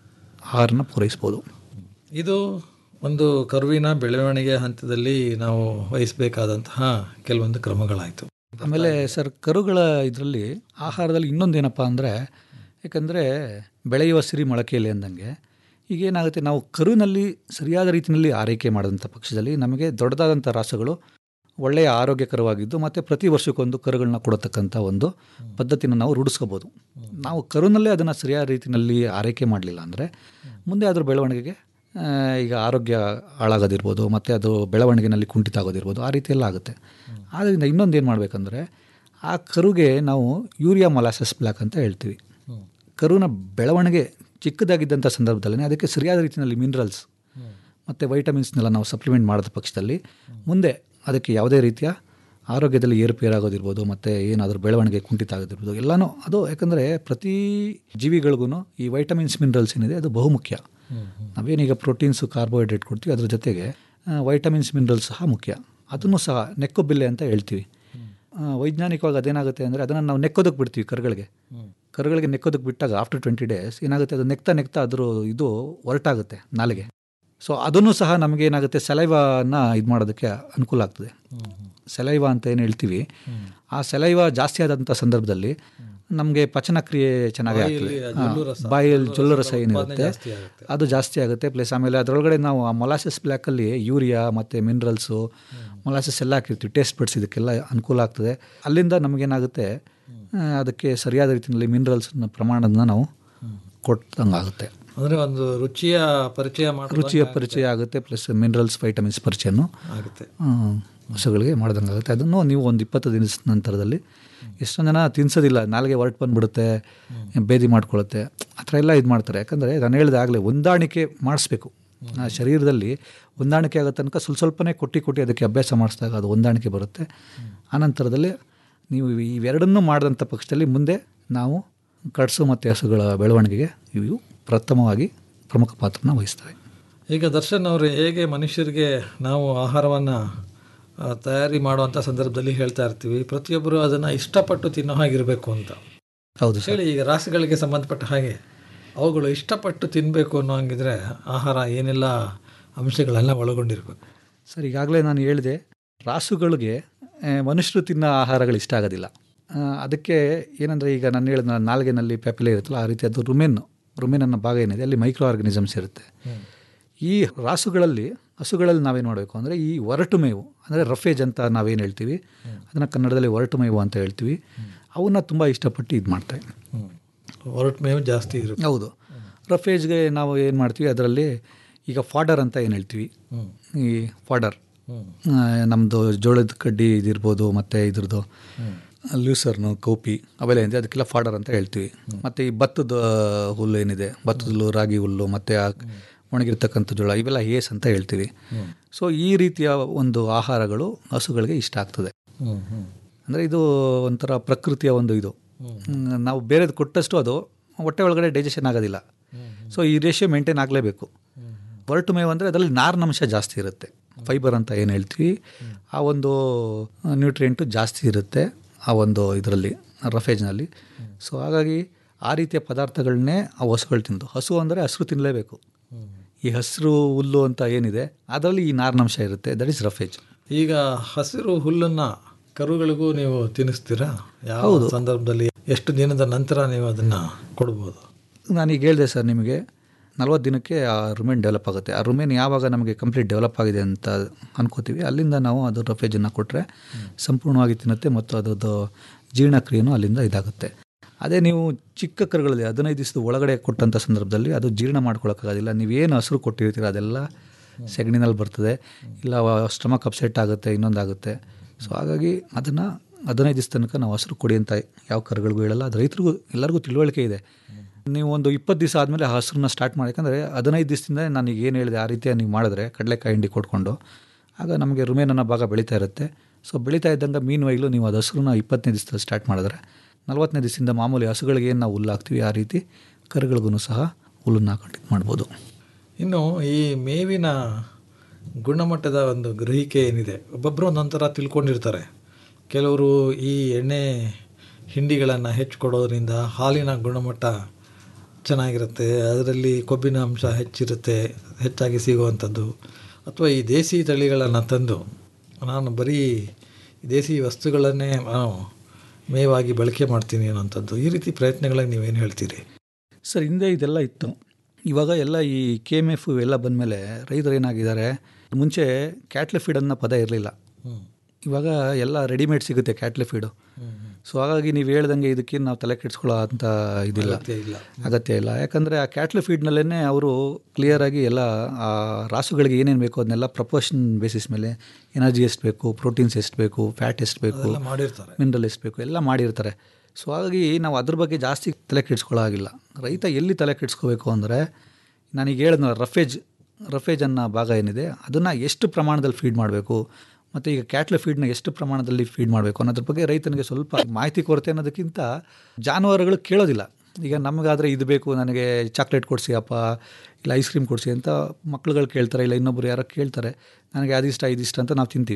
ಆಹಾರನ ಪೂರೈಸ್ಬೋದು ಇದು ಒಂದು ಕರುವಿನ ಬೆಳವಣಿಗೆ ಹಂತದಲ್ಲಿ ನಾವು ವಹಿಸಬೇಕಾದಂತಹ ಕೆಲವೊಂದು ಕ್ರಮಗಳಾಯಿತು ಆಮೇಲೆ ಸರ್ ಕರುಗಳ ಇದರಲ್ಲಿ ಆಹಾರದಲ್ಲಿ ಇನ್ನೊಂದು ಏನಪ್ಪ ಅಂದರೆ ಯಾಕಂದರೆ ಬೆಳೆಯುವ ಸಿರಿ ಮೊಳಕೆಯಲ್ಲಿ ಅಂದಂಗೆ ಈಗ ಏನಾಗುತ್ತೆ ನಾವು ಕರುವಿನಲ್ಲಿ ಸರಿಯಾದ ರೀತಿಯಲ್ಲಿ ಆರೈಕೆ ಮಾಡಿದಂಥ ಪಕ್ಷದಲ್ಲಿ ನಮಗೆ ದೊಡ್ಡದಾದಂಥ ರಾಸುಗಳು ಒಳ್ಳೆಯ ಆರೋಗ್ಯಕರವಾಗಿದ್ದು ಮತ್ತು ಪ್ರತಿ ವರ್ಷಕ್ಕೊಂದು ಕರುಗಳನ್ನ ಕೊಡತಕ್ಕಂಥ ಒಂದು ಪದ್ಧತಿನ ನಾವು ರೂಢಿಸ್ಕೋಬೋದು ನಾವು ಕರುನಲ್ಲೇ ಅದನ್ನು ಸರಿಯಾದ ರೀತಿಯಲ್ಲಿ ಆರೈಕೆ ಮಾಡಲಿಲ್ಲ ಅಂದರೆ ಮುಂದೆ ಅದ್ರ ಬೆಳವಣಿಗೆಗೆ ಆ, ಈಗ ಆರೋಗ್ಯ ಹಾಳಾಗೋದಿರ್ಬೋದು ಮತ್ತು ಅದು ಬೆಳವಣಿಗೆನಲ್ಲಿ ಕುಂಠಿತ ಆಗೋದಿರ್ಬೋದು ಆ ರೀತಿ ಎಲ್ಲ ಆಗುತ್ತೆ ಆದ್ದರಿಂದ ಇನ್ನೊಂದು ಏನು ಮಾಡಬೇಕಂದ್ರೆ ಆ ಕರುಗೆ ನಾವು ಯೂರಿಯಾ ಮೊಲಾಸಸ್ ಬ್ಲಾಕ್ ಅಂತ ಹೇಳ್ತೀವಿ ಕರುವಿನ ಬೆಳವಣಿಗೆ ಚಿಕ್ಕದಾಗಿದ್ದಂಥ ಸಂದರ್ಭದಲ್ಲಿ ಅದಕ್ಕೆ ಸರಿಯಾದ ರೀತಿಯಲ್ಲಿ ಮಿನರಲ್ಸ್ ಮತ್ತು ವೈಟಮಿನ್ಸ್ನೆಲ್ಲ ನಾವು ಸಪ್ಲಿಮೆಂಟ್ ಮಾಡಿದ ಪಕ್ಷದಲ್ಲಿ ಮುಂದೆ ಅದಕ್ಕೆ ಯಾವುದೇ ರೀತಿಯ ಆರೋಗ್ಯದಲ್ಲಿ ಏರುಪೇರಾಗೋದಿರ್ಬೋದು ಮತ್ತು ಏನಾದರೂ ಬೆಳವಣಿಗೆ ಕುಂಠಿತ ಆಗೋದಿರ್ಬೋದು ಎಲ್ಲನೂ ಅದು ಯಾಕಂದರೆ ಪ್ರತಿ ಜೀವಿಗಳಿಗೂ ಈ ವೈಟಮಿನ್ಸ್ ಮಿನರಲ್ಸ್ ಏನಿದೆ ಅದು ಬಹುಮುಖ್ಯ ನಾವೇನೀಗ ಪ್ರೋಟೀನ್ಸು ಕಾರ್ಬೋಹೈಡ್ರೇಟ್ ಕೊಡ್ತೀವಿ ಅದ್ರ ಜೊತೆಗೆ ವೈಟಮಿನ್ಸ್ ಮಿನರಲ್ಸ್ ಸಹ ಮುಖ್ಯ ಅದನ್ನು ಸಹ ನೆಕ್ಕು ಬಿಲ್ಲೆ ಅಂತ ಹೇಳ್ತೀವಿ ಆ, ವೈಜ್ಞಾನಿಕವಾಗಿ ಅದೇನಾಗುತ್ತೆ ಅಂದರೆ ಅದನ್ನು ನಾವು ನೆಕ್ಕೋದಕ್ಕೆ ಬಿಡ್ತೀವಿ ಕರುಗಳಿಗೆ ಕರುಗಳಿಗೆ ನೆಕ್ಕೋದಕ್ಕೆ ಬಿಟ್ಟಾಗ ಆಫ್ಟರ್ ಟ್ವೆಂಟಿ ಡೇಸ್ ಏನಾಗುತ್ತೆ ಅದು ನೆಕ್ತಾ ನೆಕ್ತಾ ಅದ್ರ ಇದು ಹೊರಟಾಗುತ್ತೆ ನಾಲಿಗೆ ಸೊ ಅದನ್ನು ಸಹ ನಮಗೆ ಏನಾಗುತ್ತೆ ಸೆಲೈವನ್ನ ಇದು ಮಾಡೋದಕ್ಕೆ ಅನುಕೂಲ ಆಗ್ತದೆ ಸೆಲೈವ ಅಂತ ಏನು ಹೇಳ್ತೀವಿ ಆ ಸೆಲೈವ ಜಾಸ್ತಿ ಆದಂಥ ಸಂದರ್ಭದಲ್ಲಿ ನಮಗೆ ಪಚನ ಕ್ರಿಯೆ ಚೆನ್ನಾಗಿ ಆಗ್ತದೆ ಬಾಯಲ್ಲಿ ಹಾ, ಜೊಲ್ಲು ರಸ, ಬಾಯಲ್ಲಿ ಜೊಲ್ಲು ರಸ ಉತ್ಪಾದನೆ ಏನಿರುತ್ತೆ ಜಾಸ್ತಿ ಆಗುತ್ತೆ. ಅದು ಜಾಸ್ತಿ ಆಗುತ್ತೆ ಪ್ಲಸ್ ಆಮೇಲೆ ಅದರೊಳಗಡೆ ನಾವು ಆ ಮೊಲಾಸಸ್ ಬ್ಲ್ಯಾಕಲ್ಲಿ ಯೂರಿಯಾ ಮತ್ತು ಮಿನರಲ್ಸು ಮೊಲಾಸಸ್ ಎಲ್ಲ ಹಾಕಿರ್ತೀವಿ ಟೇಸ್ಟ್ ಬಡ್ಸ್ ಇದಕ್ಕೆಲ್ಲ ಅನುಕೂಲ ಆಗ್ತದೆ ಅಲ್ಲಿಂದ ನಮಗೇನಾಗುತ್ತೆ ಆ, ಅದಕ್ಕೆ ಸರಿಯಾದ ರೀತಿಯಲ್ಲಿ ಮಿನರಲ್ಸ್ ಪ್ರಮಾಣನ ನಾವು ಕೊಟ್ಟಂಗಾಗುತ್ತೆ ಅಂದರೆ ಒಂದು ರುಚಿಯ ಪರಿಚಯ ಮಾಡೋದು ರುಚಿಯ ಪರಿಚಯ ಆಗುತ್ತೆ ಪ್ಲಸ್ ಮಿನರಲ್ಸ್ ವೈಟಮಿನ್ಸ್ ಪರಿಚಯನೂ ಆಗುತ್ತೆ ಆ, ಹಸುಗಳಿಗೆ ಮಾಡ್ದಂಗೆ ಆಗುತ್ತೆ ಅದನ್ನು ನೀವು ಒಂದು ಇಪ್ಪತ್ತು ದಿನದ ನಂತರದಲ್ಲಿ ಎಷ್ಟೊಂದು ಜನ ತಿನ್ಸೋದಿಲ್ಲ ನಾಲ್ಗೆ ಹೊರಟು ಬಂದ್ಬಿಡುತ್ತೆ ಬೇದಿ ಮಾಡ್ಕೊಳ್ಳುತ್ತೆ ಆ ಥರ ಎಲ್ಲ ಇದು ಮಾಡ್ತಾರೆ ಯಾಕಂದರೆ ನಾನು ಹೇಳಿದೆ ಆಗಲೇ ಹೊಂದಾಣಿಕೆ ಮಾಡಿಸ್ಬೇಕು ಆ ಶರೀರದಲ್ಲಿ ಹೊಂದಾಣಿಕೆ ಆಗೋ ತನಕ ಸ್ವಲ್ಪ ಸ್ವಲ್ಪನೇ ಕೊಟ್ಟು ಕೊಟ್ಟು ಅದಕ್ಕೆ ಅಭ್ಯಾಸ ಮಾಡಿಸಿದಾಗ ಅದು ಹೊಂದಾಣಿಕೆ ಬರುತ್ತೆ ಆನಂತರದಲ್ಲಿ ನೀವು ಇವೆರಡನ್ನೂ ಮಾಡಿದಂಥ ಪಕ್ಷದಲ್ಲಿ ಮುಂದೆ ನಾವು ಕಟ್ಸು ಮತ್ತು ಹಸುಗಳ ಬೆಳವಣಿಗೆಗೆ ಇವು ಪ್ರಥಮವಾಗಿ ಪ್ರಮುಖ ಪಾತ್ರನ ವಹಿಸ್ತವೆ ಈಗ ದರ್ಶನ್ ಅವರು ಹೇಗೆ ಮನುಷ್ಯರಿಗೆ ನಾವು ಆಹಾರವನ್ನು ತಯಾರಿ ಮಾಡುವಂಥ ಸಂದರ್ಭದಲ್ಲಿ ಹೇಳ್ತಾ ಇರ್ತೀವಿ ಪ್ರತಿಯೊಬ್ಬರು ಅದನ್ನು ಇಷ್ಟಪಟ್ಟು ತಿನ್ನೋ ಹಾಗಿರಬೇಕು ಅಂತ ಹೌದು ಹೇಳಿ ಈಗ ರಾಸುಗಳಿಗೆ ಸಂಬಂಧಪಟ್ಟ ಹಾಗೆ ಅವುಗಳು ಇಷ್ಟಪಟ್ಟು ತಿನ್ನಬೇಕು ಅನ್ನೋ ಹಂಗಿದ್ರೆ ಆಹಾರ ಏನೆಲ್ಲ ಅಂಶಗಳೆಲ್ಲ ಒಳಗೊಂಡಿರಬೇಕು ಸರ್ ಈಗಾಗಲೇ ನಾನು ಹೇಳಿದೆ ರಾಸುಗಳಿಗೆ ಆ, ಮನುಷ್ಯರು ತಿನ್ನೋ ಆಹಾರಗಳು ಇಷ್ಟ ಆಗೋದಿಲ್ಲ ಆ, ಅದಕ್ಕೆ ಏನಂದರೆ ಈಗ ನಾನು ಹೇಳಿದ ನಾಲ್ಗೆನಲ್ಲಿ ಪ್ಯಾಪಿಲೆ ಇರುತ್ತಲ್ಲ ಆ ರೀತಿ ಅದು ರುಮೆನ್ ರುಮೆನ್ ಅನ್ನೋ ಭಾಗ ಏನಿದೆ ಅಲ್ಲಿ ಮೈಕ್ರೋ ಆರ್ಗನಿಸಮ್ಸ್ ಇರುತ್ತೆ ಈ ರಾಸುಗಳಲ್ಲಿ ಹಸುಗಳಲ್ಲಿ ನಾವೇನು ಮಾಡಬೇಕು ಅಂದರೆ ಈ ಒರಟು ಮೇವು ಅಂದರೆ ರಫೇಜ್ ಅಂತ ನಾವೇನು ಹೇಳ್ತೀವಿ ಅದನ್ನು ಕನ್ನಡದಲ್ಲಿ ಒರಟು ಮೇವು ಅಂತ ಹೇಳ್ತೀವಿ ಅವನ್ನ ತುಂಬ ಇಷ್ಟಪಟ್ಟು ಇದು ಮಾಡ್ತಾರೆ ಹೊರಟು ಮೇವು ಜಾಸ್ತಿ ಇರುತ್ತೆ ಹೌದು ರಫೇಜ್ಗೆ ನಾವು ಏನು ಮಾಡ್ತೀವಿ ಅದರಲ್ಲಿ ಈಗ ಫಾಡರ್ ಅಂತ ಏನು ಹೇಳ್ತೀವಿ ಈ ಫಾಡರ್ ನಮ್ಮದು ಜೋಳದ ಕಡ್ಡಿ ಇದಿರ್ಬೋದು ಮತ್ತು ಇದ್ರದ್ದು ಲೂಸರ್ನು ಕೌಪಿ ಅವೆಲ್ಲ ಏನಿದೆ ಅದಕ್ಕೆಲ್ಲ ಫಾಡರ್ ಅಂತ ಹೇಳ್ತೀವಿ ಮತ್ತು ಈ ಭತ್ತದ ಹುಲ್ಲು ಏನಿದೆ ಭತ್ತದ ಹುಲ್ಲು ರಾಗಿ ಹುಲ್ಲು ಮತ್ತು ಆ ಒಣಗಿರ್ತಕ್ಕಂಥ ಜೋಳ ಇವೆಲ್ಲ ಏಸ್ ಅಂತ ಹೇಳ್ತೀವಿ ಸೊ ಈ ರೀತಿಯ ಒಂದು ಆಹಾರಗಳು ಹಸುಗಳಿಗೆ ಇಷ್ಟ ಆಗ್ತದೆ ಅಂದರೆ ಇದು ಒಂಥರ ಪ್ರಕೃತಿಯ ಒಂದು ಇದು ಹ್ಮ್, ನಾವು ಬೇರೆದು ಕೊಟ್ಟಷ್ಟು ಅದು ಹೊಟ್ಟೆ ಒಳಗಡೆ ಡೈಜೆಷನ್ ಆಗೋದಿಲ್ಲ ಸೊ ಈ ರೇಷಿಯೋ ಮೇಂಟೈನ್ ಆಗಲೇಬೇಕು ಹೊರಟು ಮೇವು ಅಂದರೆ ಅದರಲ್ಲಿ ನಾರಿನಂಶ ಜಾಸ್ತಿ ಇರುತ್ತೆ ಫೈಬರ್ ಅಂತ ಏನು ಹೇಳ್ತೀವಿ ಆ ಒಂದು ನ್ಯೂಟ್ರಿಯೆಂಟು ಜಾಸ್ತಿ ಇರುತ್ತೆ ಆ ಒಂದು ಇದರಲ್ಲಿ ರಫೇಜ್ನಲ್ಲಿ ಸೊ ಹಾಗಾಗಿ ಆ ರೀತಿಯ ಪದಾರ್ಥಗಳನ್ನೇ ಆ ಹಸುಗಳು ತಿಂದು ಹಸು ಅಂದರೆ ಹಸಿರು ತಿನ್ನಲೇಬೇಕು ಈ ಹಸಿರು ಹುಲ್ಲು ಅಂತ ಏನಿದೆ ಅದರಲ್ಲಿ ಈ ನಾರಿನಂಶ ಇರುತ್ತೆ ದಟ್ ಇಸ್ ರಫೇಜ್ ಈಗ ಹಸಿರು ಹುಲ್ಲನ್ನು ಕರುಗಳಿಗೂ ನೀವು ತಿನ್ನಿಸ್ತೀರಾ ಯಾವ ಸಂದರ್ಭದಲ್ಲಿ ಎಷ್ಟು ದಿನದ ನಂತರ ನೀವು ಅದನ್ನು ಕೊಡ್ಬೋದು ನಾನೀಗ ಹೇಳಿದೆ ಸರ್ ನಿಮಗೆ ನಲ್ವತ್ತು ದಿನಕ್ಕೆ ಆ ರುಮೇನ್ ಡೆವಲಪ್ ಆಗುತ್ತೆ ಆ ರುಮೇನ್ ಯಾವಾಗ ನಮಗೆ ಕಂಪ್ಲೀಟ್ ಡೆವಲಪ್ ಆಗಿದೆ ಅಂತ ಅನ್ಕೋತೀವಿ ಅಲ್ಲಿಂದ ನಾವು ಅದು ರಫೇಜನ್ನು ಕೊಟ್ಟರೆ ಸಂಪೂರ್ಣವಾಗಿ ತಿನ್ನುತ್ತೆ ಮತ್ತು ಅದರದ್ದು ಜೀರ್ಣಕ್ರಿಯೆನೂ ಅಲ್ಲಿಂದ ಇದಾಗುತ್ತೆ ಅದೇ ನೀವು ಚಿಕ್ಕ ಕರುಗಳಲ್ಲಿ ಹದಿನೈದು ದಿವಸದ ಒಳಗಡೆ ಕೊಟ್ಟಂಥ ಸಂದರ್ಭದಲ್ಲಿ ಅದು ಜೀರ್ಣ ಮಾಡ್ಕೊಳ್ಳೋಕ್ಕಾಗೋದಿಲ್ಲ ನೀವೇನು ಹಸಿರು ಕೊಟ್ಟಿರ್ತೀರ ಅದೆಲ್ಲ ಸೆಗಣಿನಲ್ಲಿ ಬರ್ತದೆ ಇಲ್ಲ ಸ್ಟಮಕ್ ಅಪ್ಸೆಟ್ ಆಗುತ್ತೆ ಇನ್ನೊಂದಾಗುತ್ತೆ ಸೊ ಹಾಗಾಗಿ ಅದನ್ನು ಹದಿನೈದು ದಿವಸ ತನಕ ನಾವು ಹಸಿರು ಕೊಡಿ ಅಂತ ಯಾವ ಕರುಗಳಿಗೂ ಹೇಳಲ್ಲ ಅದು ರೈತರಿಗೂ ಎಲ್ಲರಿಗೂ ತಿಳುವಳಿಕೆ ಇದೆ ನೀವು ಒಂದು ಇಪ್ಪತ್ತು ದಿವಸ ಆದಮೇಲೆ ಹಸಿರನ್ನ ಸ್ಟಾರ್ಟ್ ಮಾಡಿ ಯಾಕಂದರೆ ಹದಿನೈದು ದಿವಸದಿಂದ ನಾನು ಈಗ ಏನು ಹೇಳಿದೆ ಆ ರೀತಿಯ ನೀವು ಮಾಡಿದ್ರೆ ಕಡಲೆಕಾಯಿ ಹಿಂಡಿ ಕೊಟ್ಕೊಂಡು ಆಗ ನಮಗೆ ರುಮೇನ್ ಅನ್ನೋ ಭಾಗ ಬೆಳೀತಾ ಇರುತ್ತೆ ಸೊ ಬೆಳೀತಾ ಇದ್ದಂಗೆ ಮೀನು ವೈಲು ನೀವು ಅದು ಹಸಿರನ್ನ ಇಪ್ಪತ್ತನೇ ದಿವಸದಲ್ಲಿ ಸ್ಟಾರ್ಟ್ ಮಾಡಿದ್ರೆ ನಲ್ವತ್ತನೇ ದಿವಸದಿಂದ ಮಾಮೂಲಿ ಹಸುಗಳಿಗೆ ಏನು ನಾವು ಹುಲ್ಲು ಹಾಕ್ತೀವಿ ಆ ರೀತಿ ಕರುಗಳಿಗೂ ಸಹ ಹುಲ್ಲನ್ನು ಹಾಕೊಂಡು ಇದು ಮಾಡ್ಬೋದು ಇನ್ನು ಈ ಮೇವಿನ ಗುಣಮಟ್ಟದ ಒಂದು ಗ್ರಹಿಕೆ ಏನಿದೆ ಒಬ್ಬೊಬ್ಬರು ಒಂದೊಂಥರ ತಿಳ್ಕೊಂಡಿರ್ತಾರೆ ಕೆಲವರು ಈ ಎಣ್ಣೆ ಹಿಂಡಿಗಳನ್ನು ಹೆಚ್ಚು ಕೊಡೋದ್ರಿಂದ ಹಾಲಿನ ಗುಣಮಟ್ಟ ಚೆನ್ನಾಗಿರುತ್ತೆ ಅದರಲ್ಲಿ ಕೊಬ್ಬಿನ ಅಂಶ ಹೆಚ್ಚಿರುತ್ತೆ ಹೆಚ್ಚಾಗಿ ಸಿಗುವಂಥದ್ದು ಅಥವಾ ಈ ದೇಸಿ ತಳಿಗಳನ್ನು ತಂದು ನಾನು ಬರೀ ದೇಸಿ ವಸ್ತುಗಳನ್ನೇ ನಾನು ಮೇವಾಗಿ ಬಳಕೆ ಮಾಡ್ತೀನಿ ಅನ್ನೋಂಥದ್ದು ಈ ರೀತಿ ಪ್ರಯತ್ನಗಳಿಗೆ ನೀವೇನು ಹೇಳ್ತೀರಿ ಸರ್ ಹಿಂದೆ ಇದೆಲ್ಲ ಇತ್ತು ಇವಾಗ ಎಲ್ಲ ಈ ಕೆ ಎಮ್ ಎಫ್ ಎಲ್ಲ ಬಂದಮೇಲೆ ರೈತರು ಏನಾಗಿದ್ದಾರೆ ಮುಂಚೆ ಕ್ಯಾಟ್ಲೆ ಫೀಡ್ ಅನ್ನೋ ಪದ ಇರಲಿಲ್ಲ ಇವಾಗ ಎಲ್ಲ ರೆಡಿಮೇಡ್ ಸಿಗುತ್ತೆ ಕ್ಯಾಟ್ಲೆ ಫೀಡು ಸೊ ಹಾಗಾಗಿ ನೀವು ಹೇಳ್ದಂಗೆ ಇದಕ್ಕೆ ನಾವು ತಲೆ ಕೆಡಿಸ್ಕೊಳ್ಳೋ ಅಂತ ಇದಿಲ್ಲ ಅಗತ್ಯ ಇಲ್ಲ. ಅಗತ್ಯ ಇಲ್ಲ ಯಾಕಂದರೆ ಆ ಕ್ಯಾಟ್ಲೆ ಫೀಡ್ನಲ್ಲೇ ಅವರು ಕ್ಲಿಯರಾಗಿ ಎಲ್ಲ ಆ ರಾಸುಗಳಿಗೆ ಏನೇನು ಬೇಕು ಅದನ್ನೆಲ್ಲ ಪ್ರಪೋರ್ಷನ್ ಬೇಸಿಸ್ ಮೇಲೆ ಎನರ್ಜಿ ಎಷ್ಟು ಬೇಕು ಪ್ರೋಟೀನ್ಸ್ ಎಷ್ಟು ಬೇಕು ಫ್ಯಾಟ್ ಎಷ್ಟು ಬೇಕು ಅದೆಲ್ಲ ಮಾಡಿರ್ತಾರೆ. ಮಿನರಲ್ ಎಷ್ಟು ಬೇಕು ಎಲ್ಲ ಮಾಡಿರ್ತಾರೆ ಸೊ ಹಾಗಾಗಿ ನಾವು ಅದ್ರ ಬಗ್ಗೆ ಜಾಸ್ತಿ ತಲೆ ಕೆಡಿಸ್ಕೊಳ್ಳೋ ಆಗಿಲ್ಲ ರೈತ ಎಲ್ಲಿ ತಲೆ ಕೆಡಿಸ್ಕೋಬೇಕು ಅಂದರೆ ನಾನೀಗ ಹೇಳಿದ್ನಲ್ಲ ರಫೇಜ್ ರಫೇಜ್ ಅನ್ನೋ ಭಾಗ ಏನಿದೆ ಅದನ್ನು ಎಷ್ಟು ಪ್ರಮಾಣದಲ್ಲಿ ಫೀಡ್ ಮಾಡಬೇಕು ಮತ್ತು ಈಗ ಕ್ಯಾಟ್ಲೆ ಫೀಡ್ನ ಎಷ್ಟು ಪ್ರಮಾಣದಲ್ಲಿ ಫೀಡ್ ಮಾಡಬೇಕು ಅನ್ನೋದ್ರ ಬಗ್ಗೆ ರೈತನಿಗೆ ಸ್ವಲ್ಪ ಮಾಹಿತಿ ಕೊರತೆ ಅನ್ನೋದಕ್ಕಿಂತ ಜಾನುವಾರುಗಳು ಕೇಳೋದಿಲ್ಲ ಈಗ ನಮಗಾದರೆ ಇದು ಬೇಕು ನನಗೆ ಚಾಕ್ಲೇಟ್ ಕೊಡಿಸಿ ಅಪ್ಪ ಇಲ್ಲ ಐಸ್ ಕ್ರೀಮ್ ಕೊಡಿಸಿ ಅಂತ ಮಕ್ಳುಗಳು ಕೇಳ್ತಾರೆ ಇಲ್ಲ ಇನ್ನೊಬ್ರು ಯಾರೋ ಕೇಳ್ತಾರೆ ನನಗೆ ಅದಿಷ್ಟ ಇದಿಷ್ಟ ಅಂತ ನಾವು ತಿಂತೀವಿ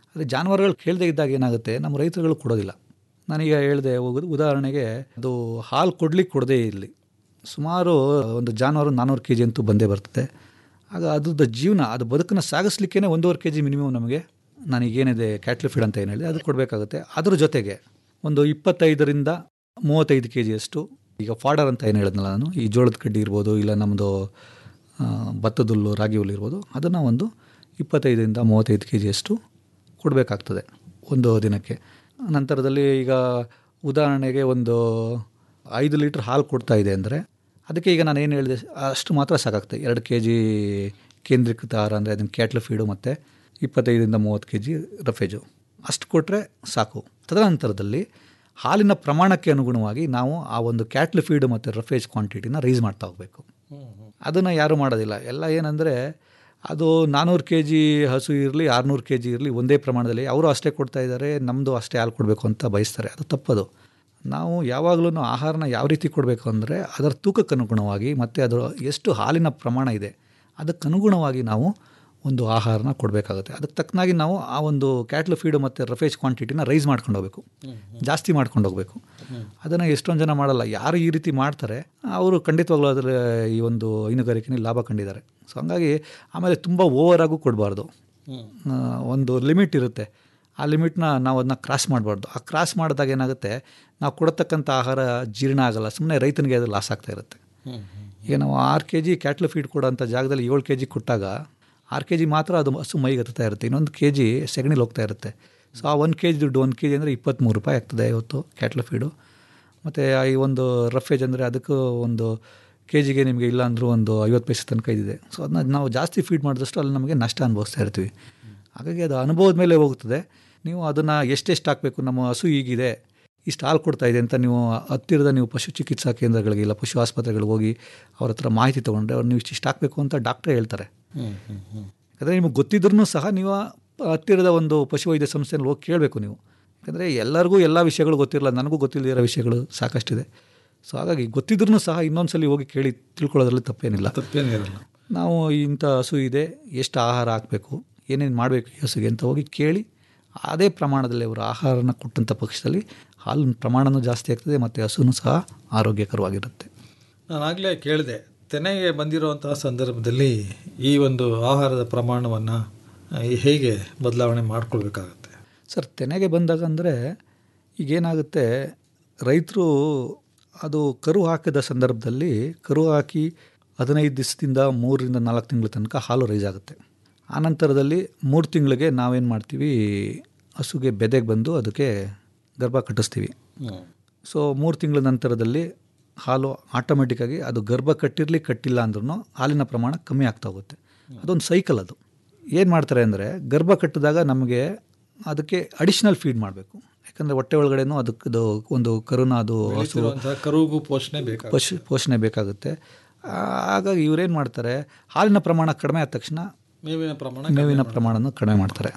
ಆದರೆ ಜಾನುವಾರುಗಳು ಕೇಳದೇ ಇದ್ದಾಗ ಏನಾಗುತ್ತೆ ನಮ್ಮ ರೈತರುಗಳು ಕೊಡೋದಿಲ್ಲ ನಾನೀಗ ಹೇಳಿದೆ ಉ- ಉದಾಹರಣೆಗೆ ಅದು ಹಾಲು ಕೊಡ್ಲಿಕ್ಕೆ ಕೊಡದೇ ಇರಲಿ ಸುಮಾರು ಒಂದು ಜಾನುವಾರು ನಾನ್ನೂರು ಕೆ ಜಿ ಅಂತೂ ಬಂದೇ ಬರ್ತದೆ ಆಗ ಅದ್ರದ್ದು ಜೀವನ ಅದು ಬದುಕನ್ನು ಸಾಗಿಸ್ಲಿಕ್ಕೇ ಒಂದೂವರೆ ಕೆ ಜಿ ಮಿನಿಮಮ್ ನಮಗೆ ನನಗೇನಿದೆ ಕ್ಯಾಟ್ಲ್ ಫೀಡ್ ಅಂತ ಏನು ಹೇಳಿದೆ ಅದು ಕೊಡಬೇಕಾಗುತ್ತೆ ಅದ್ರ ಜೊತೆಗೆ ಒಂದು ಇಪ್ಪತ್ತೈದರಿಂದ ಮೂವತ್ತೈದು ಕೆ ಜಿಯಷ್ಟು ಈಗ ಫಾಡರ್ ಅಂತ ಏನು ಹೇಳಿದ್ನಲ್ಲ ನಾನು ಈ ಜೋಳದ ಕಡ್ಡಿ ಇರ್ಬೋದು ಇಲ್ಲ ನಮ್ಮದು ಆ, ಭತ್ತದ ಹುಲ್ಲು ರಾಗಿ ಹುಲ್ಲು ಇರ್ಬೋದು ಅದನ್ನು ಒಂದು ಇಪ್ಪತ್ತೈದರಿಂದ ಮೂವತ್ತೈದು ಕೆ ಜಿಯಷ್ಟು ಕೊಡಬೇಕಾಗ್ತದೆ ಒಂದು ದಿನಕ್ಕೆ ನಂತರದಲ್ಲಿ ಈಗ ಉದಾಹರಣೆಗೆ ಒಂದು ಐದು ಲೀಟ್ರ್ ಹಾಲು ಕೊಡ್ತಾ ಇದೆ ಅಂದರೆ ಅದಕ್ಕೆ ಈಗ ನಾನು ಏನು ಹೇಳಿದೆ ಅಷ್ಟು ಮಾತ್ರ ಸಾಕಾಗ್ತದೆ ಎರಡು ಕೆ ಜಿ ಕೇಂದ್ರೀಕೃತ ಆಹಾರ ಅಂದರೆ ಅದನ್ನು ಕ್ಯಾಟ್ಲ್ ಫೀಡು ಮತ್ತು ಇಪ್ಪತ್ತೈದರಿಂದ ಮೂವತ್ತು ಕೆ ಜಿ ರಫೇಜು ಅಷ್ಟು ಕೊಟ್ಟರೆ ಸಾಕು ತದನಂತರದಲ್ಲಿ ಹಾಲಿನ ಪ್ರಮಾಣಕ್ಕೆ ಅನುಗುಣವಾಗಿ ನಾವು ಆ ಒಂದು ಕ್ಯಾಟ್ಲ್ ಫೀಡ್ ಮತ್ತು ರಫೇಜ್ ಕ್ವಾಂಟಿಟಿನ ರೈಸ್ ಮಾಡ್ತಾ ಹೋಗಬೇಕು ಅದನ್ನು ಯಾರೂ ಮಾಡೋದಿಲ್ಲ ಎಲ್ಲ ಏನಂದರೆ ಅದು ನಾನ್ನೂರು ಕೆ ಜಿ ಹಸು ಇರಲಿ ಆರುನೂರು ಕೆ ಜಿ ಇರಲಿ ಒಂದೇ ಪ್ರಮಾಣದಲ್ಲಿ ಅವರು ಅಷ್ಟೇ ಕೊಡ್ತಾ ಇದ್ದಾರೆ ನಮ್ಮದು ಅಷ್ಟೇ ಹಾಲು ಕೊಡಬೇಕು ಅಂತ ಬಯಸ್ತಾರೆ ಅದು ತಪ್ಪದು ನಾವು ಯಾವಾಗಲೂ ಆಹಾರನ ಯಾವ ರೀತಿ ಕೊಡಬೇಕು ಅಂದರೆ ಅದರ ತೂಕಕ್ಕೆ ಅನುಗುಣವಾಗಿ ಮತ್ತು ಅದರ ಎಷ್ಟು ಹಾಲಿನ ಪ್ರಮಾಣ ಇದೆ ಅದಕ್ಕನುಗುಣವಾಗಿ ನಾವು ಒಂದು ಆಹಾರನ ಕೊಡಬೇಕಾಗುತ್ತೆ ಅದಕ್ಕೆ ತಕ್ಕನಾಗಿ ನಾವು ಆ ಒಂದು ಕ್ಯಾಟ್ಲ್ ಫೀಡು ಮತ್ತು ರಫೇಜ್ ಕ್ವಾಂಟಿಟಿನ ರೈಸ್ ಮಾಡ್ಕೊಂಡು ಹೋಗಬೇಕು ಜಾಸ್ತಿ ಮಾಡ್ಕೊಂಡು ಹೋಗಬೇಕು ಅದನ್ನು ಎಷ್ಟೊಂದು ಜನ ಮಾಡಲ್ಲ ಯಾರು ಈ ರೀತಿ ಮಾಡ್ತಾರೆ ಅವರು ಖಂಡಿತವಾಗ್ಲೂ ಅದರ ಈ ಒಂದು ಹೈನುಗಾರಿಕೆಯಲ್ಲಿ ಲಾಭ ಕಂಡಿದ್ದಾರೆ ಸೊ ಹಂಗಾಗಿ ಆಮೇಲೆ ತುಂಬ ಓವರ್ ಆಗು ಕೊಡಬಾರ್ದು ಒಂದು ಲಿಮಿಟ್ ಇರುತ್ತೆ ಆ ಲಿಮಿಟ್ನ ನಾವು ಅದನ್ನ ಕ್ರಾಸ್ ಮಾಡಬಾರ್ದು ಆ ಕ್ರಾಸ್ ಮಾಡಿದಾಗ ಏನಾಗುತ್ತೆ ನಾವು ಕೊಡತಕ್ಕಂಥ ಆಹಾರ ಜೀರ್ಣ ಆಗಲ್ಲ ಸುಮ್ಮನೆ ರೈತನಿಗೆ ಅದು ಲಾಸ್ ಆಗ್ತಾ ಇರುತ್ತೆ ಈಗ ನಾವು ಆರು ಕೆ ಜಿ ಕ್ಯಾಟ್ಲ್ ಫೀಡ್ ಕೊಡೋಂಥ ಜಾಗದಲ್ಲಿ ಏಳು ಕೆ ಜಿ ಕೊಟ್ಟಾಗ ಆರು ಕೆ ಜಿ ಮಾತ್ರ ಅದು ಹಸು ಮೈಗೆ ಹತ್ತಾ ಇರುತ್ತೆ ಇನ್ನೊಂದು ಕೆ ಜಿ ಸೆಗಣಿಲಿ ಹೋಗ್ತಾ ಇರುತ್ತೆ ಸೊ ಆ ಒಂದು ಕೆ ಜಿ ದುಡ್ಡು ಒಂದು ಕೆ ಜಿ ಅಂದರೆ ಇಪ್ಪತ್ತ್ಮೂರು ರೂಪಾಯಿ ಆಗ್ತದೆ ಇವತ್ತು ಕ್ಯಾಟ್ಲ್ ಫೀಡು ಮತ್ತು ಈ ಒಂದು ರಫೇಜ್ ಅಂದರೆ ಅದಕ್ಕೂ ಒಂದು ಕೆ ಜಿಗೆ ನಿಮಗೆ ಇಲ್ಲ ಅಂದರೂ ಒಂದು ಐವತ್ತು ಪೈಸೆ ತನಕ ಇದಿದೆ ಸೊ ಅದನ್ನ ನಾವು ಜಾಸ್ತಿ ಫೀಡ್ ಮಾಡಿದಷ್ಟು ಅಲ್ಲಿ ನಮಗೆ ನಷ್ಟ ಅನುಭವಿಸ್ತಾ ಇರ್ತೀವಿ ಹಾಗಾಗಿ ಅದು ಅನುಭವದ ಮೇಲೆ ಹೋಗ್ತದೆ ನೀವು ಅದನ್ನು ಎಷ್ಟೆಷ್ಟು ಹಾಕಬೇಕು ನಮ್ಮ ಹಸು ಹೀಗಿದೆ ಇಷ್ಟು ಹಾಲು ಕೊಡ್ತಾ ಇದೆ ಅಂತ ನೀವು ಹತ್ತಿರದ ನೀವು ಪಶು ಚಿಕಿತ್ಸಾ ಕೇಂದ್ರಗಳಿಗೆ ಇಲ್ಲ ಪಶು ಆಸ್ಪತ್ರೆಗಳಿಗೆ ಹೋಗಿ ಅವ್ರ ಹತ್ರ ಮಾಹಿತಿ ತೊಗೊಂಡ್ರೆ ಅವ್ರು ನೀವು ಇಷ್ಟು ಹಾಕಬೇಕು ಅಂತ ಡಾಕ್ಟ್ರೇ ಹೇಳ್ತಾರೆ ಯಾಕಂದರೆ ನಿಮಗೆ ಗೊತ್ತಿದ್ರೂ ಸಹ ನೀವು ಆ ಹತ್ತಿರದ ಒಂದು ಪಶುವೈದ್ಯ ಸಂಸ್ಥೆಯಲ್ಲಿ ಹೋಗಿ ಕೇಳಬೇಕು ನೀವು ಯಾಕಂದರೆ ಎಲ್ಲರಿಗೂ ಎಲ್ಲ ವಿಷಯಗಳು ಗೊತ್ತಿರಲ್ಲ ನನಗೂ ಗೊತ್ತಿಲ್ಲದಿರೋ ವಿಷಯಗಳು ಸಾಕಷ್ಟಿದೆ ಸೊ ಹಾಗಾಗಿ ಗೊತ್ತಿದ್ರೂ ಸಹ ಇನ್ನೊಂದು ಸಲ ಹೋಗಿ ಕೇಳಿ ತಿಳ್ಕೊಳ್ಳೋದ್ರಲ್ಲಿ ತಪ್ಪೇನಿಲ್ಲ ತಪ್ಪೇನಿರಲ್ಲ ನಾವು ಇಂಥ ಹಸು ಇದೆ ಎಷ್ಟು ಆಹಾರ ಹಾಕಬೇಕು ಏನೇನು ಮಾಡಬೇಕು ಈ ಹಸುಗೆ ಅಂತ ಹೋಗಿ ಕೇಳಿ ಅದೇ ಪ್ರಮಾಣದಲ್ಲಿ ಅವರು ಆಹಾರನ ಕೊಟ್ಟಂಥ ಪಕ್ಷದಲ್ಲಿ ಹಾಲಿನ ಪ್ರಮಾಣನೂ ಜಾಸ್ತಿ ಆಗ್ತದೆ ಮತ್ತು ಹಸುನೂ ಸಹ ಆರೋಗ್ಯಕರವಾಗಿರುತ್ತೆ ನಾನು ಆಗಲೇ ಕೇಳಿದೆ ತೆನೆಗೆ ಬಂದಿರುವಂತಹ ಸಂದರ್ಭದಲ್ಲಿ ಈ ಒಂದು ಆಹಾರದ ಪ್ರಮಾಣವನ್ನು ಹೇಗೆ ಬದಲಾವಣೆ ಮಾಡ್ಕೊಳ್ಬೇಕಾಗತ್ತೆ ಸರ್ ತೆನೆಗೆ ಬಂದಾಗ ಅಂದರೆ ಈಗೇನಾಗುತ್ತೆ ರೈತರು ಅದು ಕರು ಹಾಕಿದ ಸಂದರ್ಭದಲ್ಲಿ ಕರು ಹಾಕಿ ಹದಿನೈದು ದಿವಸದಿಂದ ಮೂರರಿಂದ ನಾಲ್ಕು ತಿಂಗಳ ತನಕ ಹಾಲು ರೈಸ್ ಆಗುತ್ತೆ ಆನಂತರದಲ್ಲಿ ಮೂರು ತಿಂಗಳಿಗೆ ನಾವೇನು ಮಾಡ್ತೀವಿ ಹಸುಗೆ ಬೆದೆಗೆ ಬಂದು ಅದಕ್ಕೆ ಗರ್ಭ ಕಟ್ಟಿಸ್ತೀವಿ ಸೊ ಮೂರು ತಿಂಗಳ ನಂತರದಲ್ಲಿ ಹಾಲು ಆಟೋಮೆಟಿಕ್ಕಾಗಿ ಅದು ಗರ್ಭ ಕಟ್ಟಿರಲಿ ಕಟ್ಟಿಲ್ಲ ಅಂದ್ರೂ ಹಾಲಿನ ಪ್ರಮಾಣ ಕಮ್ಮಿ ಆಗ್ತಾ ಹೋಗುತ್ತೆ ಅದೊಂದು ಸೈಕಲ್ ಅದು ಏನು ಮಾಡ್ತಾರೆ ಅಂದರೆ ಗರ್ಭ ಕಟ್ಟಿದಾಗ ನಮಗೆ ಅದಕ್ಕೆ ಅಡಿಷ್ನಲ್ ಫೀಡ್ ಮಾಡಬೇಕು ಯಾಕಂದರೆ ಹೊಟ್ಟೆ ಒಳಗಡೆನೂ ಅದಕ್ಕದು ಒಂದು ಕರುನ ಅದು ಹಸು ಬೆಳೀತಿರುವಂತಹ ಕರುಗೂ ಪೋಷಣೆ ಬೇಕಾಗುತ್ತೆ ಪಶು ಪೋಷಣೆ ಬೇಕಾಗುತ್ತೆ ಆ, ಹಾಗಾಗಿ ಇವ್ರೇನು ಮಾಡ್ತಾರೆ ಹಾಲಿನ ಪ್ರಮಾಣ ಕಡಿಮೆ ಆದ ತಕ್ಷಣ ಮೇವಿನ ಪ್ರಮಾಣ ಮೇವಿನ ಪ್ರಮಾಣನ ಕಡಿಮೆ ಮಾಡ್ತಾರೆ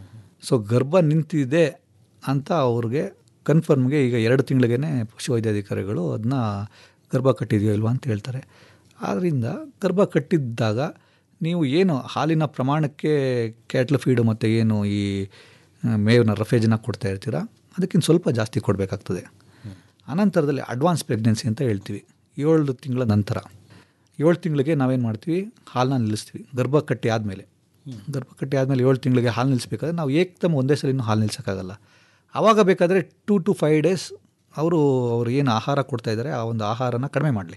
ಸೊ ಗರ್ಭ ನಿಂತಿದೆ ಅಂತ ಅವ್ರಿಗೆ ಕನ್ಫರ್ಮ್ಗೆ ಈಗ ಎರಡು ತಿಂಗಳಿಗೇ ಪಶುವೈದ್ಯಾಧಿಕಾರಿಗಳು ಅದನ್ನ ಗರ್ಭ ಕಟ್ಟಿದೆಯೋ ಇಲ್ವಾ ಅಂತ ಹೇಳ್ತಾರೆ ಆದ್ದರಿಂದ ಗರ್ಭ ಕಟ್ಟಿದ್ದಾಗ ನೀವು ಏನು ಹಾಲಿನ ಪ್ರಮಾಣಕ್ಕೆ ಕ್ಯಾಟ್ಲ್ ಫೀಡು ಮತ್ತು ಏನು ಈ ಆ, ಮೇವಿನ ರಫೇಜನ್ನ ಕೊಡ್ತಾ ಇರ್ತೀರ ಅದಕ್ಕಿಂತ ಸ್ವಲ್ಪ ಜಾಸ್ತಿ ಕೊಡಬೇಕಾಗ್ತದೆ ಅನಂತರದಲ್ಲಿ ಅಡ್ವಾನ್ಸ್ ಪ್ರೆಗ್ನೆನ್ಸಿ ಅಂತ ಹೇಳ್ತೀವಿ ಏಳು ತಿಂಗಳ ನಂತರ ಏಳು ತಿಂಗಳಿಗೆ ನಾವೇನು ಮಾಡ್ತೀವಿ ಹಾಲನ್ನ ನಿಲ್ಲಿಸ್ತೀವಿ ಗರ್ಭ ಕಟ್ಟಿ ಆದಮೇಲೆ ಗರ್ಭ ಕಟ್ಟಿ ಆದಮೇಲೆ ಏಳು ತಿಂಗಳಿಗೆ ಹಾಲು ನಿಲ್ಲಿಸ್ಬೇಕಾದ್ರೆ ನಾವು ಏಕ್ದಮ್ ಒಂದೇ ಸಲ ಹಾಲು ನಿಲ್ಸೋಕ್ಕಾಗಲ್ಲ ಆವಾಗ ಬೇಕಾದರೆ ಟೂ ಟು ಫೈವ್ ಡೇಸ್ ಅವರು ಅವ್ರು ಏನು ಆಹಾರ ಕೊಡ್ತಾ ಇದ್ದಾರೆ ಆ ಒಂದು ಆಹಾರನ ಕಡಿಮೆ ಮಾಡಲಿ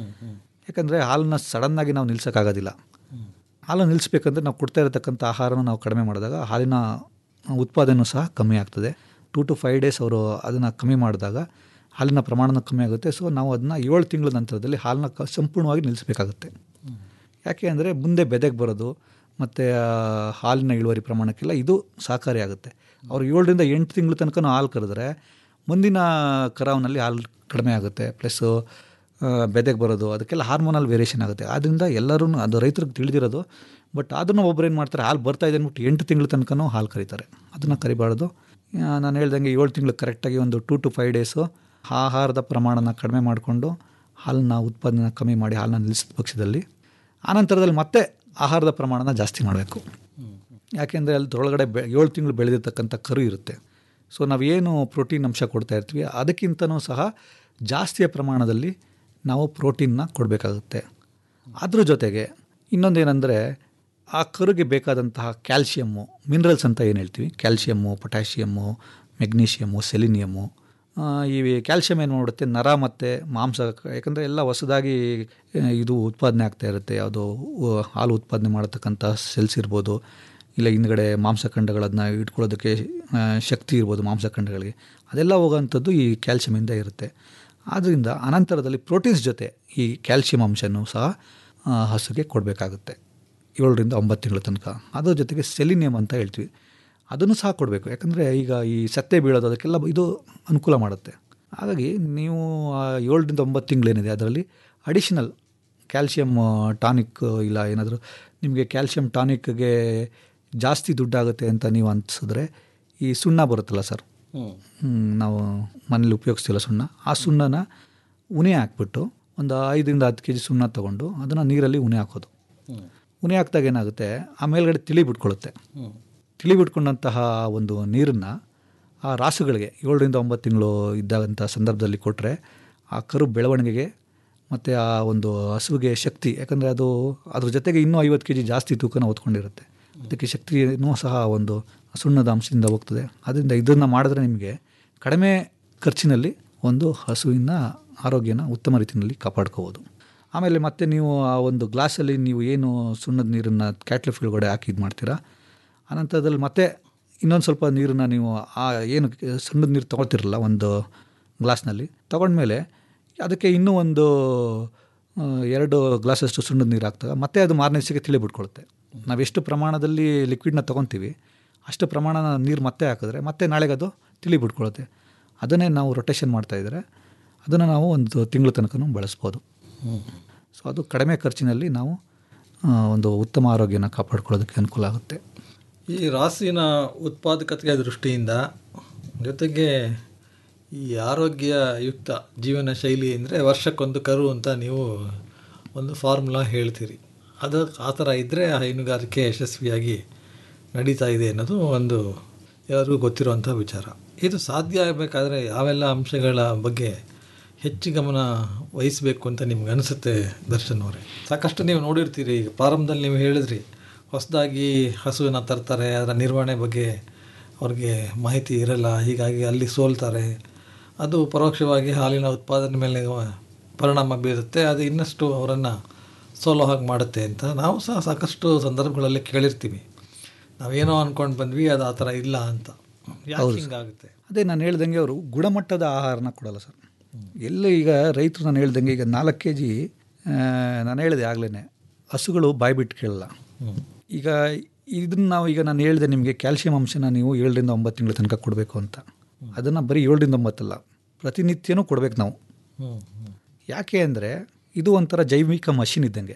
ಯಾಕಂದರೆ ಹಾಲನ್ನ ಸಡನ್ನಾಗಿ ನಾವು ನಿಲ್ಸೋಕ್ಕಾಗೋದಿಲ್ಲ ಹಾಲು ನಿಲ್ಲಿಸ್ಬೇಕಂದ್ರೆ ನಾವು ಕೊಡ್ತಾ ಇರತಕ್ಕಂಥ ಆಹಾರನ ನಾವು ಕಡಿಮೆ ಮಾಡಿದಾಗ ಹಾಲಿನ ಉತ್ಪಾದನೆಯೂ ಸಹ ಕಮ್ಮಿ ಆಗ್ತದೆ ಟೂ ಟು ಫೈವ್ ಡೇಸ್ ಅವರು ಅದನ್ನು ಕಮ್ಮಿ ಮಾಡಿದಾಗ ಹಾಲಿನ ಪ್ರಮಾಣನೂ ಕಮ್ಮಿ ಆಗುತ್ತೆ ಸೊ ನಾವು ಅದನ್ನ ಏಳು ತಿಂಗಳ ನಂತರದಲ್ಲಿ ಹಾಲನ್ನ ಕ ಸಂಪೂರ್ಣವಾಗಿ ನಿಲ್ಲಿಸಬೇಕಾಗುತ್ತೆ ಯಾಕೆ ಅಂದರೆ ಮುಂದೆ ಬೆದೆಗೆ ಬರೋದು ಮತ್ತು ಹಾಲಿನ ಇಳುವರಿ ಪ್ರಮಾಣಕ್ಕೆಲ್ಲ ಇದು ಸಹಕಾರಿಯಾಗುತ್ತೆ ಅವ್ರು ಏಳರಿಂದ ಎಂಟು ತಿಂಗಳ ತನಕ ಹಾಲು ಕರೆದ್ರೆ ಮುಂದಿನ ಕರಾವ್ನಲ್ಲಿ ಹಾಲು ಕಡಿಮೆ ಆಗುತ್ತೆ ಪ್ಲಸ್ಸು ಬೆದೆಗೆ ಬರೋದು ಅದಕ್ಕೆಲ್ಲ ಹಾರ್ಮೋನಲ್ ವೇರಿಯೇಷನ್ ಆಗುತ್ತೆ ಆದ್ದರಿಂದ ಎಲ್ಲರೂ ಅದು ರೈತರಿಗೆ ತಿಳಿದಿರೋದು ಬಟ್ ಅದನ್ನು ಒಬ್ರು ಏನು ಮಾಡ್ತಾರೆ ಹಾಲು ಬರ್ತಾ ಇದೆ ಅಂದ್ಬಿಟ್ಟು ಎಂಟು ತಿಂಗಳ ತನಕನೂ ಹಾಲು ಕರೀತಾರೆ ಅದನ್ನು ಕರಿಬಾರ್ದು ಆ, ನಾನು ಹೇಳ್ದಂಗೆ ಏಳು ತಿಂಗಳು ಕರೆಕ್ಟಾಗಿ ಒಂದು ಟೂ ಟು ಫೈವ್ ಡೇಸು ಆಹಾರದ ಪ್ರಮಾಣನ ಕಡಿಮೆ ಮಾಡಿಕೊಂಡು ಹಾಲನ್ನ ಉತ್ಪಾದನೆ ಕಮ್ಮಿ ಮಾಡಿ ಹಾಲನ್ನ ನಿಲ್ಲಿಸಿದ ಪಕ್ಷದಲ್ಲಿ ಆನಂತರದಲ್ಲಿ ಮತ್ತೆ ಆಹಾರದ ಪ್ರಮಾಣನ ಜಾಸ್ತಿ ಮಾಡಬೇಕು ಯಾಕೆಂದರೆ ಅಲ್ಲಿ ಒಳಗಡೆ ಬೆ ಏಳು ತಿಂಗಳು ಬೆಳೆದಿರ್ತಕ್ಕಂಥ ಕರು ಇರುತ್ತೆ ಸೊ ನಾವೇನು ಪ್ರೋಟೀನ್ ಅಂಶ ಕೊಡ್ತಾ ಇರ್ತೀವಿ ಅದಕ್ಕಿಂತನೂ ಸಹ ಜಾಸ್ತಿಯ ಪ್ರಮಾಣದಲ್ಲಿ ನಾವು ಪ್ರೋಟೀನ್ನ ಕೊಡಬೇಕಾಗುತ್ತೆ ಅದ್ರ ಜೊತೆಗೆ ಇನ್ನೊಂದೇನೆಂದರೆ ಆ ಕರುಗೆ ಬೇಕಾದಂತಹ ಕ್ಯಾಲ್ಶಿಯಮ್ಮು ಮಿನರಲ್ಸ್ ಅಂತ ಏನು ಹೇಳ್ತೀವಿ ಕ್ಯಾಲ್ಶಿಯಮ್ಮು ಪೊಟ್ಯಾಷಿಯಮ್ಮು ಮೆಗ್ನೀಷಿಯಮ್ಮು ಸೆಲಿನಿಯಮ್ಮು ಆ, ಈ ಕ್ಯಾಲ್ಶಿಯಂ ಏನು ಮಾಡುತ್ತೆ ನರ ಮತ್ತು ಮಾಂಸ ಯಾಕಂದರೆ ಎಲ್ಲ ಹೊಸದಾಗಿ ಆ, ಇದು ಉತ್ಪಾದನೆ ಆಗ್ತಾ ಇರುತ್ತೆ ಯಾವುದೋ ಉ- ಹಾಲು ಉತ್ಪಾದನೆ ಮಾಡತಕ್ಕಂಥ ಸೆಲ್ಸ್ ಇರ್ಬೋದು ಇಲ್ಲ ಹಿಂದ್ಗಡೆ ಮಾಂಸಖಂಡಗಳನ್ನ ಇಟ್ಕೊಳ್ಳೋದಕ್ಕೆ ಆ, ಶಕ್ತಿ ಇರ್ಬೋದು ಮಾಂಸಖಂಡಗಳಿಗೆ ಅದೆಲ್ಲ ಹೋಗೋವಂಥದ್ದು ಈ ಕ್ಯಾಲ್ಶಿಯಮಿಂದ ಇರುತ್ತೆ ಆದ್ದರಿಂದ ಅನಂತರದಲ್ಲಿ ಪ್ರೋಟೀನ್ಸ್ ಜೊತೆ ಈ ಕ್ಯಾಲ್ಶಿಯಂ ಅಂಶನೂ ಸಹ ಆ, ಹಸುಗೆ ಕೊಡಬೇಕಾಗುತ್ತೆ ಏಳರಿಂದ ಒಂಬತ್ತು ತಿಂಗಳ ತನಕ ಅದ್ರ ಜೊತೆಗೆ ಸೆಲಿನಿಯಂ ಅಂತ ಹೇಳ್ತೀವಿ ಅದನ್ನು ಸಹ ಕೊಡಬೇಕು ಯಾಕಂದರೆ ಈಗ ಈ ಸತ್ತೆ ಬೀಳೋದು ಅದಕ್ಕೆಲ್ಲ ಇದು ಅನುಕೂಲ ಮಾಡುತ್ತೆ ಹಾಗಾಗಿ ನೀವು ಆ ಏಳರಿಂದ ಒಂಬತ್ತು ತಿಂಗಳೇನಿದೆ ಅದರಲ್ಲಿ ಅಡಿಷನಲ್ ಕ್ಯಾಲ್ಶಿಯಮ್ ಟಾನಿಕ್ ಇಲ್ಲ ಏನಾದರೂ ನಿಮಗೆ ಕ್ಯಾಲ್ಶಿಯಂ ಟಾನಿಕ್ಗೆ ಜಾಸ್ತಿ ದುಡ್ಡಾಗುತ್ತೆ ಅಂತ ನೀವು ಅನಿಸಿದ್ರೆ ಈ ಸುಣ್ಣ ಬರುತ್ತಲ್ಲ ಸರ್ ಹ್ಮ್. ಹ್ಮ್, ನಾವು ಮನೇಲಿ ಉಪಯೋಗಿಸ್ತಿಲ್ಲ ಸುಣ್ಣ ಆ ಸುಣ್ಣನ ಉನಿ ಹಾಕ್ಬಿಟ್ಟು ಒಂದು ಐದರಿಂದ ಹತ್ತು ಕೆ ಜಿ ಸುಣ್ಣ ತೊಗೊಂಡು ಅದನ್ನು ನೀರಲ್ಲಿ ಉನಿ ಹಾಕೋದು ಹ್ಮ್. ಉನಿ ಹಾಕಿದಾಗ ಏನಾಗುತ್ತೆ ಆ ಮೇಲ್ಗಡೆ ತಿಳಿ ಬಿಟ್ಕೊಳ್ಳುತ್ತೆ ಹ್ಮ್. ತಿಳಿ ಬಿಟ್ಕೊಂಡಂತಹ ಒಂದು ನೀರನ್ನು ಆ ರಾಸುಗಳಿಗೆ ಏಳರಿಂದ ಒಂಬತ್ತು ತಿಂಗಳು ಇದ್ದಂಥ ಸಂದರ್ಭದಲ್ಲಿ ಕೊಟ್ಟರೆ ಆ ಕರು ಬೆಳವಣಿಗೆಗೆ ಮತ್ತು ಆ ಒಂದು ಹಸುವಿಗೆ ಶಕ್ತಿ ಯಾಕಂದರೆ ಅದು ಅದ್ರ ಜೊತೆಗೆ ಇನ್ನೂ ಐವತ್ತು ಕೆ ಜಿ ಜಾಸ್ತಿ ತೂಕನ ಹೊತ್ಕೊಂಡಿರುತ್ತೆ ಅದಕ್ಕೆ ಶಕ್ತಿಯೂ ಸಹ ಒಂದು ಸುಣ್ಣದ ಅಂಶದಿಂದ ಹೋಗ್ತದೆ ಅದರಿಂದ ಇದನ್ನು ಮಾಡಿದ್ರೆ ನಿಮಗೆ ಕಡಿಮೆ ಖರ್ಚಿನಲ್ಲಿ ಒಂದು ಹಸುವಿನ ಆರೋಗ್ಯನ ಉತ್ತಮ ರೀತಿಯಲ್ಲಿ ಕಾಪಾಡ್ಕೋಬೋದು ಆಮೇಲೆ ಮತ್ತೆ ನೀವು ಆ ಒಂದು ಗ್ಲಾಸಲ್ಲಿ ನೀವು ಏನು ಸುಣ್ಣದ ನೀರನ್ನು ಕ್ಯಾಟ್ಲ್ ಒಳಗಡೆ ಹಾಕಿ ಇದು ಮಾಡ್ತೀರಾ ಅನಂತರದಲ್ಲಿ ಮತ್ತೆ ಇನ್ನೊಂದು ಸ್ವಲ್ಪ ನೀರನ್ನು ನೀವು ಆ ಏನು ಸುಣ್ಣದ ನೀರು ತೊಗೊಳ್ತಿರಲ್ಲ ಒಂದು ಗ್ಲಾಸ್ನಲ್ಲಿ ತೊಗೊಂಡ್ಮೇಲೆ ಅದಕ್ಕೆ ಇನ್ನೂ ಒಂದು ಆ, ಎರಡು ಗ್ಲಾಸಷ್ಟು ಸುಣ್ಣದ ನೀರು ಹಾಕ್ದಾಗ ಮತ್ತೆ ಅದು ಮಾರನೇ ದಿವಸಕ್ಕೆ ತಿಳಿ ಬಿಟ್ಕೊಳುತ್ತೆ ನಾವೆಷ್ಟು ಪ್ರಮಾಣದಲ್ಲಿ ಲಿಕ್ವಿಡ್ನ ತೊಗೊತೀವಿ ಅಷ್ಟು ಪ್ರಮಾಣ ನೀರು ಮತ್ತೆ ಹಾಕಿದ್ರೆ ಮತ್ತೆ ನಾಳೆಗೆ ಅದು ತಿಳಿ ಬಿಟ್ಕೊಳುತ್ತೆ ಅದನ್ನೇ ನಾವು ರೊಟೇಷನ್ ಮಾಡ್ತಾಯಿದ್ರೆ ಅದನ್ನು ನಾವು ಒಂದು ತಿಂಗಳ ತನಕ ಬಳಸ್ಬೋದು ಸೊ ಅದು ಕಡಿಮೆ ಖರ್ಚಿನಲ್ಲಿ ನಾವು ಆ, ಒಂದು ಉತ್ತಮ ಆರೋಗ್ಯನ ಕಾಪಾಡ್ಕೊಳ್ಳೋದಕ್ಕೆ ಅನುಕೂಲ ಆಗುತ್ತೆ ಈ ರಾಸಿನ ಉತ್ಪಾದಕತೆಯ ದೃಷ್ಟಿಯಿಂದ ಜೊತೆಗೆ ಈ ಆರೋಗ್ಯಯುಕ್ತ ಜೀವನ ಶೈಲಿ ಅಂದರೆ ವರ್ಷಕ್ಕೊಂದು ಕರು ಅಂತ ನೀವು ಒಂದು ಫಾರ್ಮುಲಾ ಹೇಳ್ತೀರಿ ಅದು ಆ ಥರ ಇದ್ದರೆ ಆ ಹೈನುಗಾರಿಕೆ ಯಶಸ್ವಿಯಾಗಿ ನಡೀತಾ ಇದೆ ಅನ್ನೋದು ಒಂದು ಎಲ್ಲರಿಗೂ ಗೊತ್ತಿರುವಂಥ ವಿಚಾರ ಇದು ಸಾಧ್ಯ ಆಗಬೇಕಾದ್ರೆ ಯಾವೆಲ್ಲ ಅಂಶಗಳ ಬಗ್ಗೆ ಹೆಚ್ಚು ಗಮನ ವಹಿಸಬೇಕು ಅಂತ ನಿಮ್ಗೆ ಅನಿಸುತ್ತೆ ದರ್ಶನ್ ಅವರೇ ಸಾಕಷ್ಟು ನೀವು ನೋಡಿರ್ತೀರಿ ಈಗ ಪ್ರಾರಂಭದಲ್ಲಿ ನೀವು ಹೇಳಿದ್ರಿ ಹೊಸದಾಗಿ ಹಸುವಿನ ತರ್ತಾರೆ ಅದರ ನಿರ್ವಹಣೆ ಬಗ್ಗೆ ಅವ್ರಿಗೆ ಮಾಹಿತಿ ಇರಲ್ಲ ಹೀಗಾಗಿ ಅಲ್ಲಿ ಸೋಲ್ತಾರೆ ಅದು ಪರೋಕ್ಷವಾಗಿ ಹಾಲಿನ ಉತ್ಪಾದನೆ ಮೇಲೆ ಪರಿಣಾಮ ಬೀರುತ್ತೆ ಅದು ಇನ್ನಷ್ಟು ಅವರನ್ನು ಸೋಲೋ ಹಾಗೆ ಮಾಡುತ್ತೆ ಅಂತ ನಾವು ಸಹ ಸಾಕಷ್ಟು ಸಂದರ್ಭಗಳಲ್ಲಿ ಕೇಳಿರ್ತೀವಿ ನಾವೇನೋ ಅಂದ್ಕೊಂಡು ಬಂದ್ವಿ ಅದು ಆ ಥರ ಇಲ್ಲ ಅಂತ ಯಾಕೆ ಹೌದು ಸರ್. ಹಿಂಗಾಗುತ್ತೆ ಅದೇ ನಾನು ಹೇಳ್ದಂಗೆ ಅವರು ಗುಣಮಟ್ಟದ ಆಹಾರನ ಕೊಡಲ್ಲ ಸರ್ ಎಲ್ಲ ಈಗ ರೈತರು ನಾನು ಹೇಳ್ದಂಗೆ ಈಗ ನಾಲ್ಕು ಕೆ ಜಿ ನಾನು ಹೇಳಿದೆ ಆಗಲೇ ಹಸುಗಳು ಬಾಯಿ ಬಿಟ್ಟು ಕೇಳಲ್ಲ ಈಗ ಇದನ್ನು ನಾವು ಈಗ ನಾನು ಹೇಳಿದೆ ನಿಮಗೆ ಕ್ಯಾಲ್ಸಿಯಂ ಅಂಶನ ನೀವು ಏಳರಿಂದ ಒಂಬತ್ತು ತಿಂಗಳ ತನಕ ಕೊಡಬೇಕು ಅಂತ ಅದನ್ನು ಬರೀ ಏಳರಿಂದ ಒಂಬತ್ತಲ್ಲ ಪ್ರತಿನಿತ್ಯನೂ ಕೊಡ್ಬೇಕು ನಾವು ಯಾಕೆ ಅಂದರೆ ಇದು ಒಂಥರ ಜೈವಿಕ ಮಷಿನ್ ಇದ್ದಂಗೆ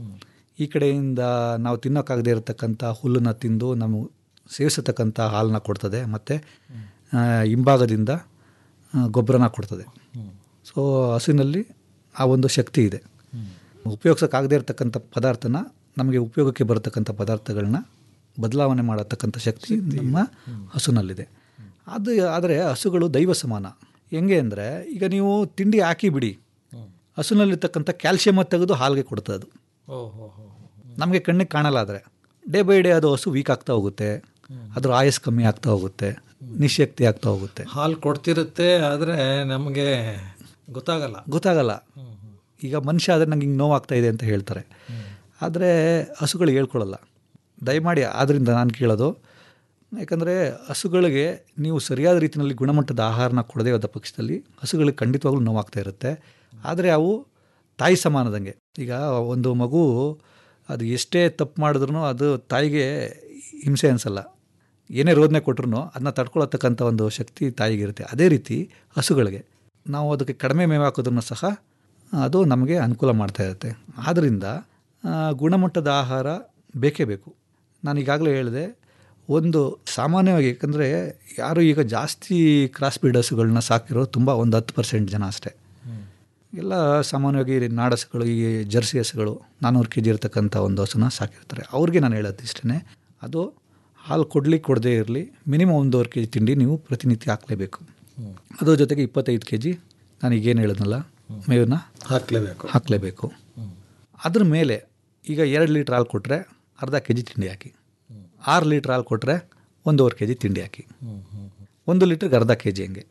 ಈ ಕಡೆಯಿಂದ ನಾವು ತಿನ್ನೋಕ್ಕಾಗದೇ ಇರತಕ್ಕಂಥ ಹುಲ್ಲನ್ನು ತಿಂದು ನಾವು ಸೇವಿಸತಕ್ಕಂಥ ಹಾಲನ್ನ ಕೊಡ್ತದೆ ಮತ್ತು ಹಿಂಭಾಗದಿಂದ ಆ, ಗೊಬ್ಬರನ ಕೊಡ್ತದೆ ಸೊ ಹಸುವಿನಲ್ಲಿ ಆ ಒಂದು ಶಕ್ತಿ ಇದೆ ಉಪಯೋಗಿಸೋಕ್ಕಾಗದೇ ಇರತಕ್ಕಂಥ ಪದಾರ್ಥನ ನಮಗೆ ಉಪಯೋಗಕ್ಕೆ ಬರತಕ್ಕಂಥ ಪದಾರ್ಥಗಳನ್ನ ಬದಲಾವಣೆ ಮಾಡತಕ್ಕಂಥ ಶಕ್ತಿ ನಮ್ಮ ಹಸುನಲ್ಲಿದೆ ಅದು ಆದರೆ ಹಸುಗಳು ದೈವ ಸಮಾನ ಹೆಂಗೆ ಅಂದರೆ ಈಗ ನೀವು ತಿಂಡಿ ಹಾಕಿ ಬಿಡಿ ಹಸುನಲ್ಲಿರ್ತಕ್ಕಂಥ ಕ್ಯಾಲ್ಸಿಯಮ್ ತೆಗೆದು ಹಾಲಿಗೆ ಕೊಡ್ತದೆ ಅದು ಓಹೋ ನಮಗೆ ಕಣ್ಣಿಗೆ ಕಾಣಲ್ಲ ಆದರೆ ಡೇ ಬೈ ಡೇ ಅದು ಹಸು ವೀಕ್ ಆಗ್ತಾ ಹೋಗುತ್ತೆ ಅದ್ರ ಆಯಸ್ ಕಮ್ಮಿ ಆಗ್ತಾ ಹೋಗುತ್ತೆ ನಿಶಕ್ತಿ ಆಗ್ತಾ ಹೋಗುತ್ತೆ ಹಾಲು ಕೊಡ್ತಿರುತ್ತೆ ಆದರೆ ನಮಗೆ ಗೊತ್ತಾಗಲ್ಲ ಗೊತ್ತಾಗಲ್ಲ ಈಗ ಮನುಷ್ಯ ಆದರೆ ನಂಗೆ ಹಿಂಗೆ ನೋವಾಗ್ತಾ ಇದೆ ಅಂತ ಹೇಳ್ತಾರೆ ಆದರೆ ಹಸುಗಳು ಹೇಳ್ಕೊಳ್ಳಲ್ಲ ದಯಮಾಡಿ ಆದ್ದರಿಂದ ನಾನು ಕೇಳೋದು ಯಾಕಂದರೆ ಹಸುಗಳಿಗೆ ನೀವು ಸರಿಯಾದ ರೀತಿಯಲ್ಲಿ ಗುಣಮಟ್ಟದ ಆಹಾರನ ಕೊಡದೇ ಹೋದ ಪಕ್ಷದಲ್ಲಿ ಹಸುಗಳಿಗೆ ಖಂಡಿತವಾಗ್ಲೂ ನೋವಾಗ್ತಾ ಇರುತ್ತೆ ಆದರೆ ಅವು ತಾಯಿ ಸಮಾನದಂಗೆ ಈಗ ಒಂದು ಮಗು ಅದು ಎಷ್ಟೇ ತಪ್ಪು ಮಾಡಿದ್ರೂ ಅದು ತಾಯಿಗೆ ಹಿಂಸೆ ಅನಿಸಲ್ಲ ಏನೇ ರೋದನೆ ಕೊಟ್ರು ಅದನ್ನ ತಡ್ಕೊಳತಕ್ಕಂಥ ಒಂದು ಶಕ್ತಿ ತಾಯಿಗಿರುತ್ತೆ ಅದೇ ರೀತಿ ಹಸುಗಳಿಗೆ ನಾವು ಅದಕ್ಕೆ ಕಡಿಮೆ ಮೇವು ಹಾಕೋದನ್ನು ಸಹ ಅದು ನಮಗೆ ಅನುಕೂಲ ಮಾಡ್ತಾ ಇರುತ್ತೆ ಆದ್ದರಿಂದ ಆ, ಗುಣಮಟ್ಟದ ಆಹಾರ ಬೇಕೇ ಬೇಕು ನಾನು ಈಗಾಗಲೇ ಹೇಳಿದೆ ಒಂದು ಸಾಮಾನ್ಯವಾಗಿ ಯಾಕಂದರೆ ಯಾರು ಈಗ ಜಾಸ್ತಿ ಕ್ರಾಸ್ ಬ್ರೀಡ್ ಹಸುಗಳನ್ನ ಸಾಕಿರೋರು ತುಂಬ ಒಂದು ಹತ್ತು ಪರ್ಸೆಂಟ್ ಜನ ಅಷ್ಟೇ ಎಲ್ಲ ಸಾಮಾನ್ಯವಾಗಿ ನಾಡಸುಗಳು ಈ ಜರ್ಸಿ ಹಸುಗಳು ನಾನ್ನೂರು ಕೆ ಜಿ ಇರತಕ್ಕಂಥ ಒಂದು ಹಸುನ ಸಾಕಿರ್ತಾರೆ ಅವ್ರಿಗೆ ನಾನು ಹೇಳೋದು ಇಷ್ಟೇ ಅದು ಹಾಲು ಕೊಡ್ಲಿಕ್ಕೆ ಕೊಡದೇ ಇರಲಿ ಮಿನಿಮಮ್ ಒಂದೂವರೆ ಕೆ ಜಿ ತಿಂಡಿ ನೀವು ಪ್ರತಿನಿತ್ಯ ಹಾಕಲೇಬೇಕು ಅದ್ರ ಜೊತೆಗೆ ಇಪ್ಪತ್ತೈದು ಕೆ ಜಿ ನಾನೀಗೇನು ಹೇಳಿದ್ನಲ್ಲ ಮೇವನ್ನ ಹಾಕಲೇಬೇಕು ಹಾಕಲೇಬೇಕು ಅದ್ರ ಮೇಲೆ ಈಗ ಎರಡು ಲೀಟ್ರ್ ಹಾಲು ಕೊಟ್ಟರೆ ಅರ್ಧ ಕೆ ಜಿ ತಿಂಡಿ ಹಾಕಿ ಆರು ಲೀಟ್ರ್ ಹಾಲು ಕೊಟ್ಟರೆ ಒಂದೂವರೆ ಕೆ ಜಿ ತಿಂಡಿ ಹಾಕಿ ಒಂದು ಲೀಟ್ರಿಗೆ ಅರ್ಧ ಕೆ ಜಿ ಹಂಗೆ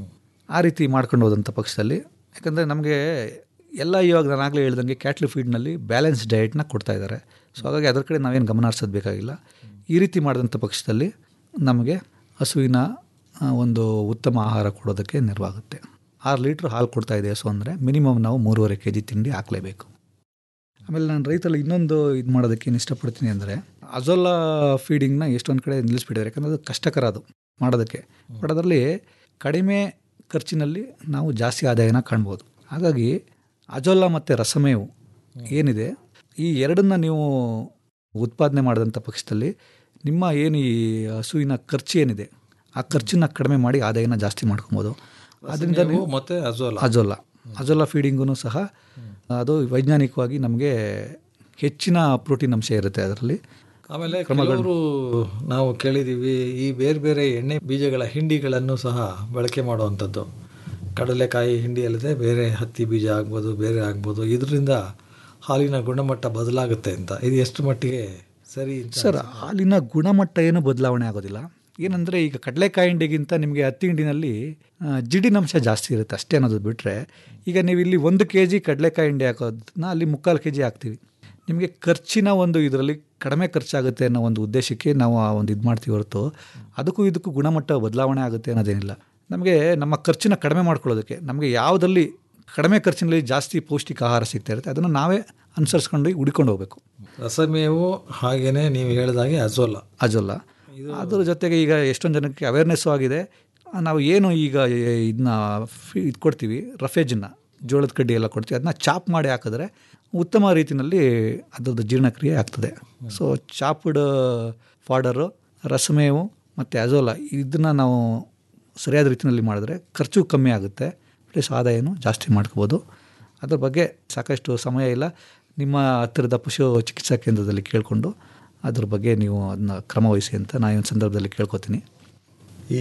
ಆ ರೀತಿ ಮಾಡ್ಕೊಂಡು ಹೋದಂಥ ಪಕ್ಷದಲ್ಲಿ ಯಾಕಂದರೆ ನಮಗೆ ಎಲ್ಲ ಇವಾಗ ನಾನು ಆಗಲೇ ಹೇಳ್ದಂಗೆ ಕ್ಯಾಟ್ಲ್ ಫೀಡ್ನಲ್ಲಿ ಬ್ಯಾಲೆನ್ಸ್ ಡಯಟ್ನ ಕೊಡ್ತಾ ಇದ್ದಾರೆ ಸೊ ಹಾಗಾಗಿ ಅದ್ರ ಕಡೆ ನಾವೇನು ಗಮನ ಹರಿಸೋದು ಬೇಕಾಗಿಲ್ಲ ಈ ರೀತಿ ಮಾಡಿದಂಥ ಪಕ್ಷದಲ್ಲಿ ನಮಗೆ ಹಸುವಿನ ಆ, ಒಂದು ಉತ್ತಮ ಆಹಾರ ಕೊಡೋದಕ್ಕೆ ನೆರವಾಗುತ್ತೆ ಆರು ಲೀಟ್ರ್ ಹಾಲು ಕೊಡ್ತಾ ಇದೆ ಹಸು ಅಂದರೆ ಮಿನಿಮಮ್ ನಾವು ಮೂರುವರೆ ಕೆ ಜಿ ತಿಂಡಿ ಹಾಕಲೇಬೇಕು ಆಮೇಲೆ ನಾನು ರೈತರಲ್ಲಿ ಇನ್ನೊಂದು ಇದು ಮಾಡೋದಕ್ಕೆ ಏನು ಇಷ್ಟಪಡ್ತೀನಿ ಅಂದರೆ ಅಜೋಲಾ ಫೀಡಿಂಗ್ನ ಎಷ್ಟೊಂದು ಕಡೆ ನಿಲ್ಲಿಸ್ಬಿಟ್ಟಿದ್ದಾರೆ ಯಾಕಂದರೆ ಅದು ಕಷ್ಟಕರ ಅದು ಮಾಡೋದಕ್ಕೆ ಬಟ್ ಅದರಲ್ಲಿ ಕಡಿಮೆ ಖರ್ಚಿನಲ್ಲಿ ನಾವು ಜಾಸ್ತಿ ಆದಾಯನ ಕಾಣ್ಬೋದು ಹಾಗಾಗಿ ಅಜೋಲಾ ಮತ್ತು ರಸಮೇವು ಏನಿದೆ ಈ ಎರಡನ್ನ ನೀವು ಉತ್ಪಾದನೆ ಮಾಡಿದಂಥ ಪಕ್ಷದಲ್ಲಿ ನಿಮ್ಮ ಏನು ಈ ಹಸುವಿನ ಖರ್ಚು ಏನಿದೆ ಆ ಖರ್ಚನ್ನ ಕಡಿಮೆ ಮಾಡಿ ಆದಾಯನ ಜಾಸ್ತಿ ಮಾಡ್ಕೊಬೋದು ಅದರಿಂದ ರಸಮೇವು ನೀವು ಮತ್ತೆ ಅಜೋಲಾ. ಅಜೋಲಾ ಅಜೋಲಾ ಫೀಡಿಂಗೂ ಸಹ ಅದು ವೈಜ್ಞಾನಿಕವಾಗಿ ನಮಗೆ ಹೆಚ್ಚಿನ ಪ್ರೋಟೀನ್ ಅಂಶ ಇರುತ್ತೆ ಅದರಲ್ಲಿ ಆಮೇಲೆ ಕ್ರಮಗಳು- ಕೆಲವರು ನಾವು ಕೇಳಿದ್ದೀವಿ ಈ ಬೇರೆ ಬೇರೆ ಎಣ್ಣೆ ಬೀಜಗಳ ಹಿಂಡಿಗಳನ್ನು ಸಹ ಬಳಕೆ ಮಾಡುವಂಥದ್ದು ಕಡಲೆಕಾಯಿ ಹಿಂಡಿ ಅಲ್ಲದೆ ಬೇರೆ ಹತ್ತಿ ಬೀಜ ಆಗ್ಬೋದು ಬೇರೆ ಆಗ್ಬೋದು ಇದರಿಂದ ಹಾಲಿನ ಗುಣಮಟ್ಟ ಬದಲಾಗುತ್ತೆ ಅಂತ ಇದು ಎಷ್ಟು ಮಟ್ಟಿಗೆ ಸರಿ ಅಂತ ಸರ್ ಹಾಲಿನ ಗುಣಮಟ್ಟ ಏನು ಬದಲಾವಣೆ ಆಗೋದಿಲ್ಲ ಏನಂದರೆ ಈಗ ಕಡಲೆಕಾಯಿ ಹಿಂಡಿಗಿಂತ ನಿಮಗೆ ಹತ್ತಿ ಹಿಂಡಿನಲ್ಲಿ ಆ, ಜಿಡ್ಡಿನಂಶ ಜಾಸ್ತಿ ಇರುತ್ತೆ ಅಷ್ಟೇ ಅನ್ನೋದು ಬಿಟ್ಟರೆ ಈಗ ನೀವು ಇಲ್ಲಿ ಒಂದು ಕೆ ಜಿ ಕಡಲೆಕಾಯಿ ಹಿಂಡಿ ಹಾಕೋದನ್ನ ಅಲ್ಲಿ ಮುಕ್ಕಾಲು ಕೆ ಜಿ ಹಾಕ್ತೀವಿ ನಿಮಗೆ ಖರ್ಚಿನ ಒಂದು ಇದರಲ್ಲಿ ಕಡಿಮೆ ಖರ್ಚಾಗುತ್ತೆ ಅನ್ನೋ ಒಂದು ಉದ್ದೇಶಕ್ಕೆ ನಾವು ಆ ಒಂದು ಇದು ಮಾಡ್ತೀವಿ ಹೊರತು ಅದಕ್ಕೂ ಇದಕ್ಕೂ ಗುಣಮಟ್ಟ ಬದಲಾವಣೆ ಆಗುತ್ತೆ ಅನ್ನೋದೇನಿಲ್ಲ ನಮಗೆ ನಮ್ಮ ಖರ್ಚನ್ನ ಕಡಿಮೆ ಮಾಡ್ಕೊಳ್ಳೋದಕ್ಕೆ ನಮಗೆ ಯಾವುದಲ್ಲಿ ಕಡಿಮೆ ಖರ್ಚಿನಲ್ಲಿ ಜಾಸ್ತಿ ಪೌಷ್ಟಿಕ ಆಹಾರ ಸಿಗ್ತಾ ಇರುತ್ತೆ ಅದನ್ನು ನಾವೇ ಅನುಸರಿಸ್ಕೊಂಡು ಹುಡ್ಕೊಂಡು ಹೋಗಬೇಕು ರಸಮೇವು ಹಾಗೇನೆ ನೀವು ಹೇಳಿದಾಗೆ ಅಜೋಲಾ ಅಜೋಲ್ಲ ಅದ್ರ ಜೊತೆಗೆ ಈಗ ಎಷ್ಟೊಂದು ಜನಕ್ಕೆ ಅವೇರ್ನೆಸ್ಸು ಆಗಿದೆ ಆ, ನಾವು ಏನು ಈಗ ಇದನ್ನ ಇದು ಕೊಡ್ತೀವಿ ರಫೇಜನ್ನ ಜೋಳದ ಕಡ್ಡಿ ಎಲ್ಲ ಕೊಡ್ತೀವಿ ಅದನ್ನ ಚಾಪ್ ಮಾಡಿ ಹಾಕಿದ್ರೆ ಉತ್ತಮ ರೀತಿಯಲ್ಲಿ ಅದರದ್ದು ಜೀರ್ಣಕ್ರಿಯೆ ಆಗ್ತದೆ ಸೊ ಚಾಪ್ಡ್ ಫಾಡರು ರಸಮೇವು ಮತ್ತು ಅಜೋಲ ಇದನ್ನು ನಾವು ಸರಿಯಾದ ರೀತಿಯಲ್ಲಿ ಮಾಡಿದ್ರೆ ಖರ್ಚು ಕಮ್ಮಿ ಆಗುತ್ತೆ ಪ್ಲಸ್ ಆದಾಯನೂ ಜಾಸ್ತಿ ಮಾಡ್ಕೋಬೋದು ಅದ್ರ ಬಗ್ಗೆ ಸಾಕಷ್ಟು ಸಮಯ ಇಲ್ಲ ನಿಮ್ಮ ಹತ್ತಿರದ ಪಶು ಚಿಕಿತ್ಸಾ ಕೇಂದ್ರದಲ್ಲಿ ಕೇಳಿಕೊಂಡು ಅದ್ರ ಬಗ್ಗೆ ನೀವು ಅದನ್ನ ಕ್ರಮ ವಹಿಸಿ ಅಂತ ನಾನು ಈ ಒಂದು ಸಂದರ್ಭದಲ್ಲಿ ಕೇಳ್ಕೊತೀನಿ ಈ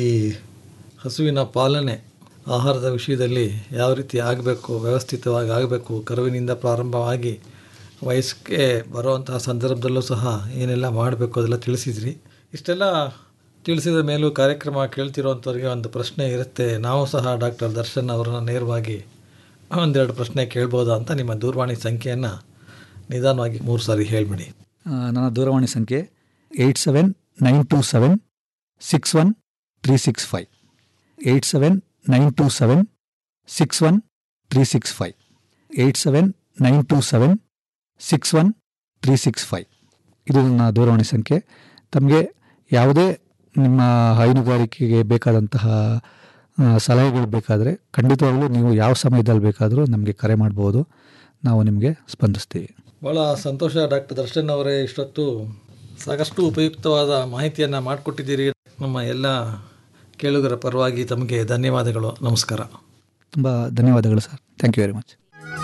ಹಸುವಿನ ಪಾಲನೆ ಆಹಾರದ ವಿಷಯದಲ್ಲಿ ಯಾವ ರೀತಿ ಆಗಬೇಕು ವ್ಯವಸ್ಥಿತವಾಗಿ ಆಗಬೇಕು ಕರುವಿನಿಂದ ಪ್ರಾರಂಭವಾಗಿ ವಯಸ್ಸಿಗೆ ಬರುವಂತಹ ಸಂದರ್ಭದಲ್ಲೂ ಸಹ ಏನೆಲ್ಲ ಮಾಡಬೇಕು ಅದೆಲ್ಲ ತಿಳಿಸಿದ್ರಿ ಇಷ್ಟೆಲ್ಲ ತಿಳಿಸಿದ ಮೇಲೂ ಕಾರ್ಯಕ್ರಮ ಕೇಳ್ತಿರೋವಂಥವ್ರಿಗೆ ಒಂದು ಪ್ರಶ್ನೆ ಇರುತ್ತೆ ನಾವು ಸಹ ಡಾಕ್ಟರ್ ದರ್ಶನ್ ಅವರನ್ನ ನೇರವಾಗಿ ಒಂದೆರಡು ಪ್ರಶ್ನೆ ಕೇಳ್ಬೋದಾ ಅಂತ ನಿಮ್ಮ ದೂರವಾಣಿ ಸಂಖ್ಯೆಯನ್ನು ನಿಧಾನವಾಗಿ ಮೂರು ಸಾರಿ ಹೇಳಿಬಿಡಿ ಆ, ನನ್ನ ದೂರವಾಣಿ ಸಂಖ್ಯೆ eight seven nine two seven six one three six five eight seven nine two seven six one three six five eight seven nine two seven six one three six five ಇದು ನನ್ನ ದೂರವಾಣಿ ಸಂಖ್ಯೆ ತಮಗೆ ಯಾವುದೇ ನಿಮ್ಮ ಹೈನುಗಾರಿಕೆಗೆ ಬೇಕಾದಂತಹ ಆ, ಸಲಹೆಗಳು ಬೇಕಾದರೆ ಖಂಡಿತವಾಗಲೂ ನೀವು ಯಾವ ಸಮಯದಲ್ಲಿ ಬೇಕಾದರೂ ನಮಗೆ ಕರೆ ಮಾಡ್ಬೋದು ನಾವು ನಿಮಗೆ ಸ್ಪಂದಿಸ್ತೀವಿ ಭಾಳ ಸಂತೋಷ ಡಾಕ್ಟರ್ ದರ್ಶನ್ ಅವರೇ ಇಷ್ಟೊತ್ತು ಸಾಕಷ್ಟು ಉಪಯುಕ್ತವಾದ ಮಾಹಿತಿಯನ್ನು ಮಾಡಿಕೊಟ್ಟಿದ್ದೀರಿ ನಮ್ಮ ಎಲ್ಲ ಕೇಳುಗರ ಪರವಾಗಿ ತಮಗೆ ಧನ್ಯವಾದಗಳು ನಮಸ್ಕಾರ ತುಂಬ ಧನ್ಯವಾದಗಳು sir thank you very much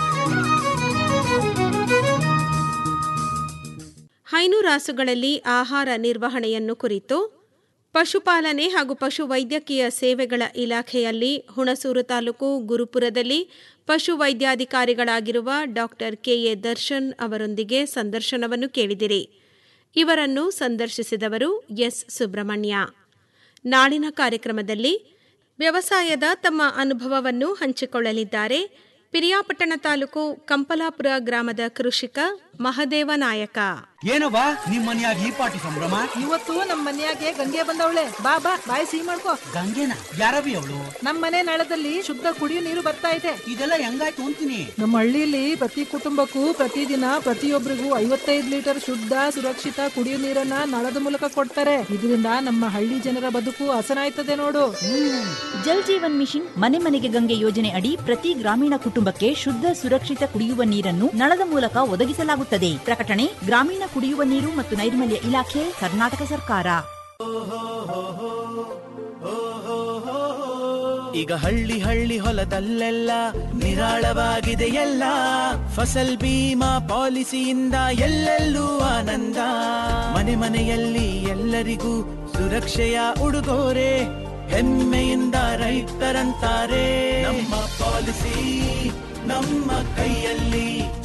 ಹೈನು ರಾಸುಗಳಲ್ಲಿ ಆಹಾರ ನಿರ್ವಹಣೆಯನ್ನು ಕುರಿತು ಪಶುಪಾಲನೆ ಹಾಗೂ ಪಶು ವೈದ್ಯಕೀಯ ಸೇವೆಗಳ ಇಲಾಖೆಯಲ್ಲಿ ಹುಣಸೂರು ತಾಲೂಕು ಗುರುಪುರದಲ್ಲಿ ಪಶು ವೈದ್ಯಾಧಿಕಾರಿಗಳಾಗಿರುವ ಡಾಕ್ಟರ್ ಕೆಎ ದರ್ಶನ್ ಅವರೊಂದಿಗೆ ಸಂದರ್ಶನವನ್ನು ಕೇಳಿದಿರಿ ಇವರನ್ನು ಸಂದರ್ಶಿಸಿದವರು ಎಸ್ ಸುಬ್ರಹ್ಮಣ್ಯ ನಾಳಿನ ಕಾರ್ಯಕ್ರಮದಲ್ಲಿ ವ್ಯವಸಾಯದ ತಮ್ಮ ಅನುಭವವನ್ನು ಹಂಚಿಕೊಳ್ಳಲಿದ್ದಾರೆ ಪಿರಿಯಾಪಟ್ಟಣ ತಾಲೂಕು ಕಂಪಲಾಪುರ ಗ್ರಾಮದ ಕೃಷಿಕ ಮಹದೇವ ನಾಯಕ ಏನವ್ವ ನಿಮ್ ಮನ್ಯಾಗ ಈ ಪಾಟಿ ಸಂಭ್ರಮ ಇವತ್ತು ನಮ್ ಮನ್ಯಾಗೆ ಗಂಗೆ ಬಂದವಳೆ ಬಾ ಬಾ ಬಾಯಿ ಸಿಹಿ ಮಾಡ್ಕೋ ಗಂಗೆನ ಯಾರವಿ ಅವಳು ನಮ್ ಮನೆ ನಳದಲ್ಲಿ ಶುದ್ಧ ಕುಡಿಯೋ ನೀರು ಬರ್ತಾ ಇದೆ ಇದೆಲ್ಲ ಹೆಂಗಾಯ್ತು ಅಂತೀನಿ ನಮ್ಮ ಹಳ್ಳಿಲಿ ಪ್ರತಿ ಕುಟುಂಬಕ್ಕೂ ಪ್ರತಿದಿನ ಪ್ರತಿಯೊಬ್ಬರಿಗೂ ಐವತ್ತೈದು ಲೀಟರ್ ಶುದ್ಧ ಸುರಕ್ಷಿತ ಕುಡಿಯೋ ನೀರನ್ನ ನಳದ ಮೂಲಕ ಕೊಡ್ತಾರೆ ಇದರಿಂದ ನಮ್ಮ ಹಳ್ಳಿ ಜನರ ಬದುಕು ಹಸನಾಯ್ತದೆ ನೋಡು ಜಲ್ ಜೀವನ್ ಮಿಷನ್ ಮನೆ ಮನೆಗೆ ಗಂಗೆ ಯೋಜನೆ ಅಡಿ ಪ್ರತಿ ಗ್ರಾಮೀಣ ಕುಟುಂಬಕ್ಕೆ ಶುದ್ಧ ಸುರಕ್ಷಿತ ಕುಡಿಯುವ ನೀರನ್ನು ನಳದ ಮೂಲಕ ಒದಗಿಸಲಾಗುತ್ತದೆ ಪ್ರಕಟಣೆ ಗ್ರಾಮೀಣ ಕುಡಿಯುವ ನೀರು ಮತ್ತು ನೈರ್ಮಲ್ಯ ಇಲಾಖೆ ಕರ್ನಾಟಕ ಸರ್ಕಾರ ಈಗ ಹಳ್ಳಿ ಹಳ್ಳಿ ಹೊಲದಲ್ಲೆಲ್ಲ ನಿರಾಳವಾಗಿದೆ ಎಲ್ಲ ಫಸಲ್ ಬೀಮಾ ಪಾಲಿಸಿಯಿಂದ ಎಲ್ಲೆಲ್ಲೂ ಆನಂದ ಮನೆ ಮನೆಯಲ್ಲಿ ಎಲ್ಲರಿಗೂ ಸುರಕ್ಷೆಯ ಉಡುಗೊರೆ ಹೆಮ್ಮೆಯಿಂದ ರೈತರಂತಾರೆ ನಮ್ಮ ಪಾಲಿಸಿ ನಮ್ಮ ಕೈಯಲ್ಲಿ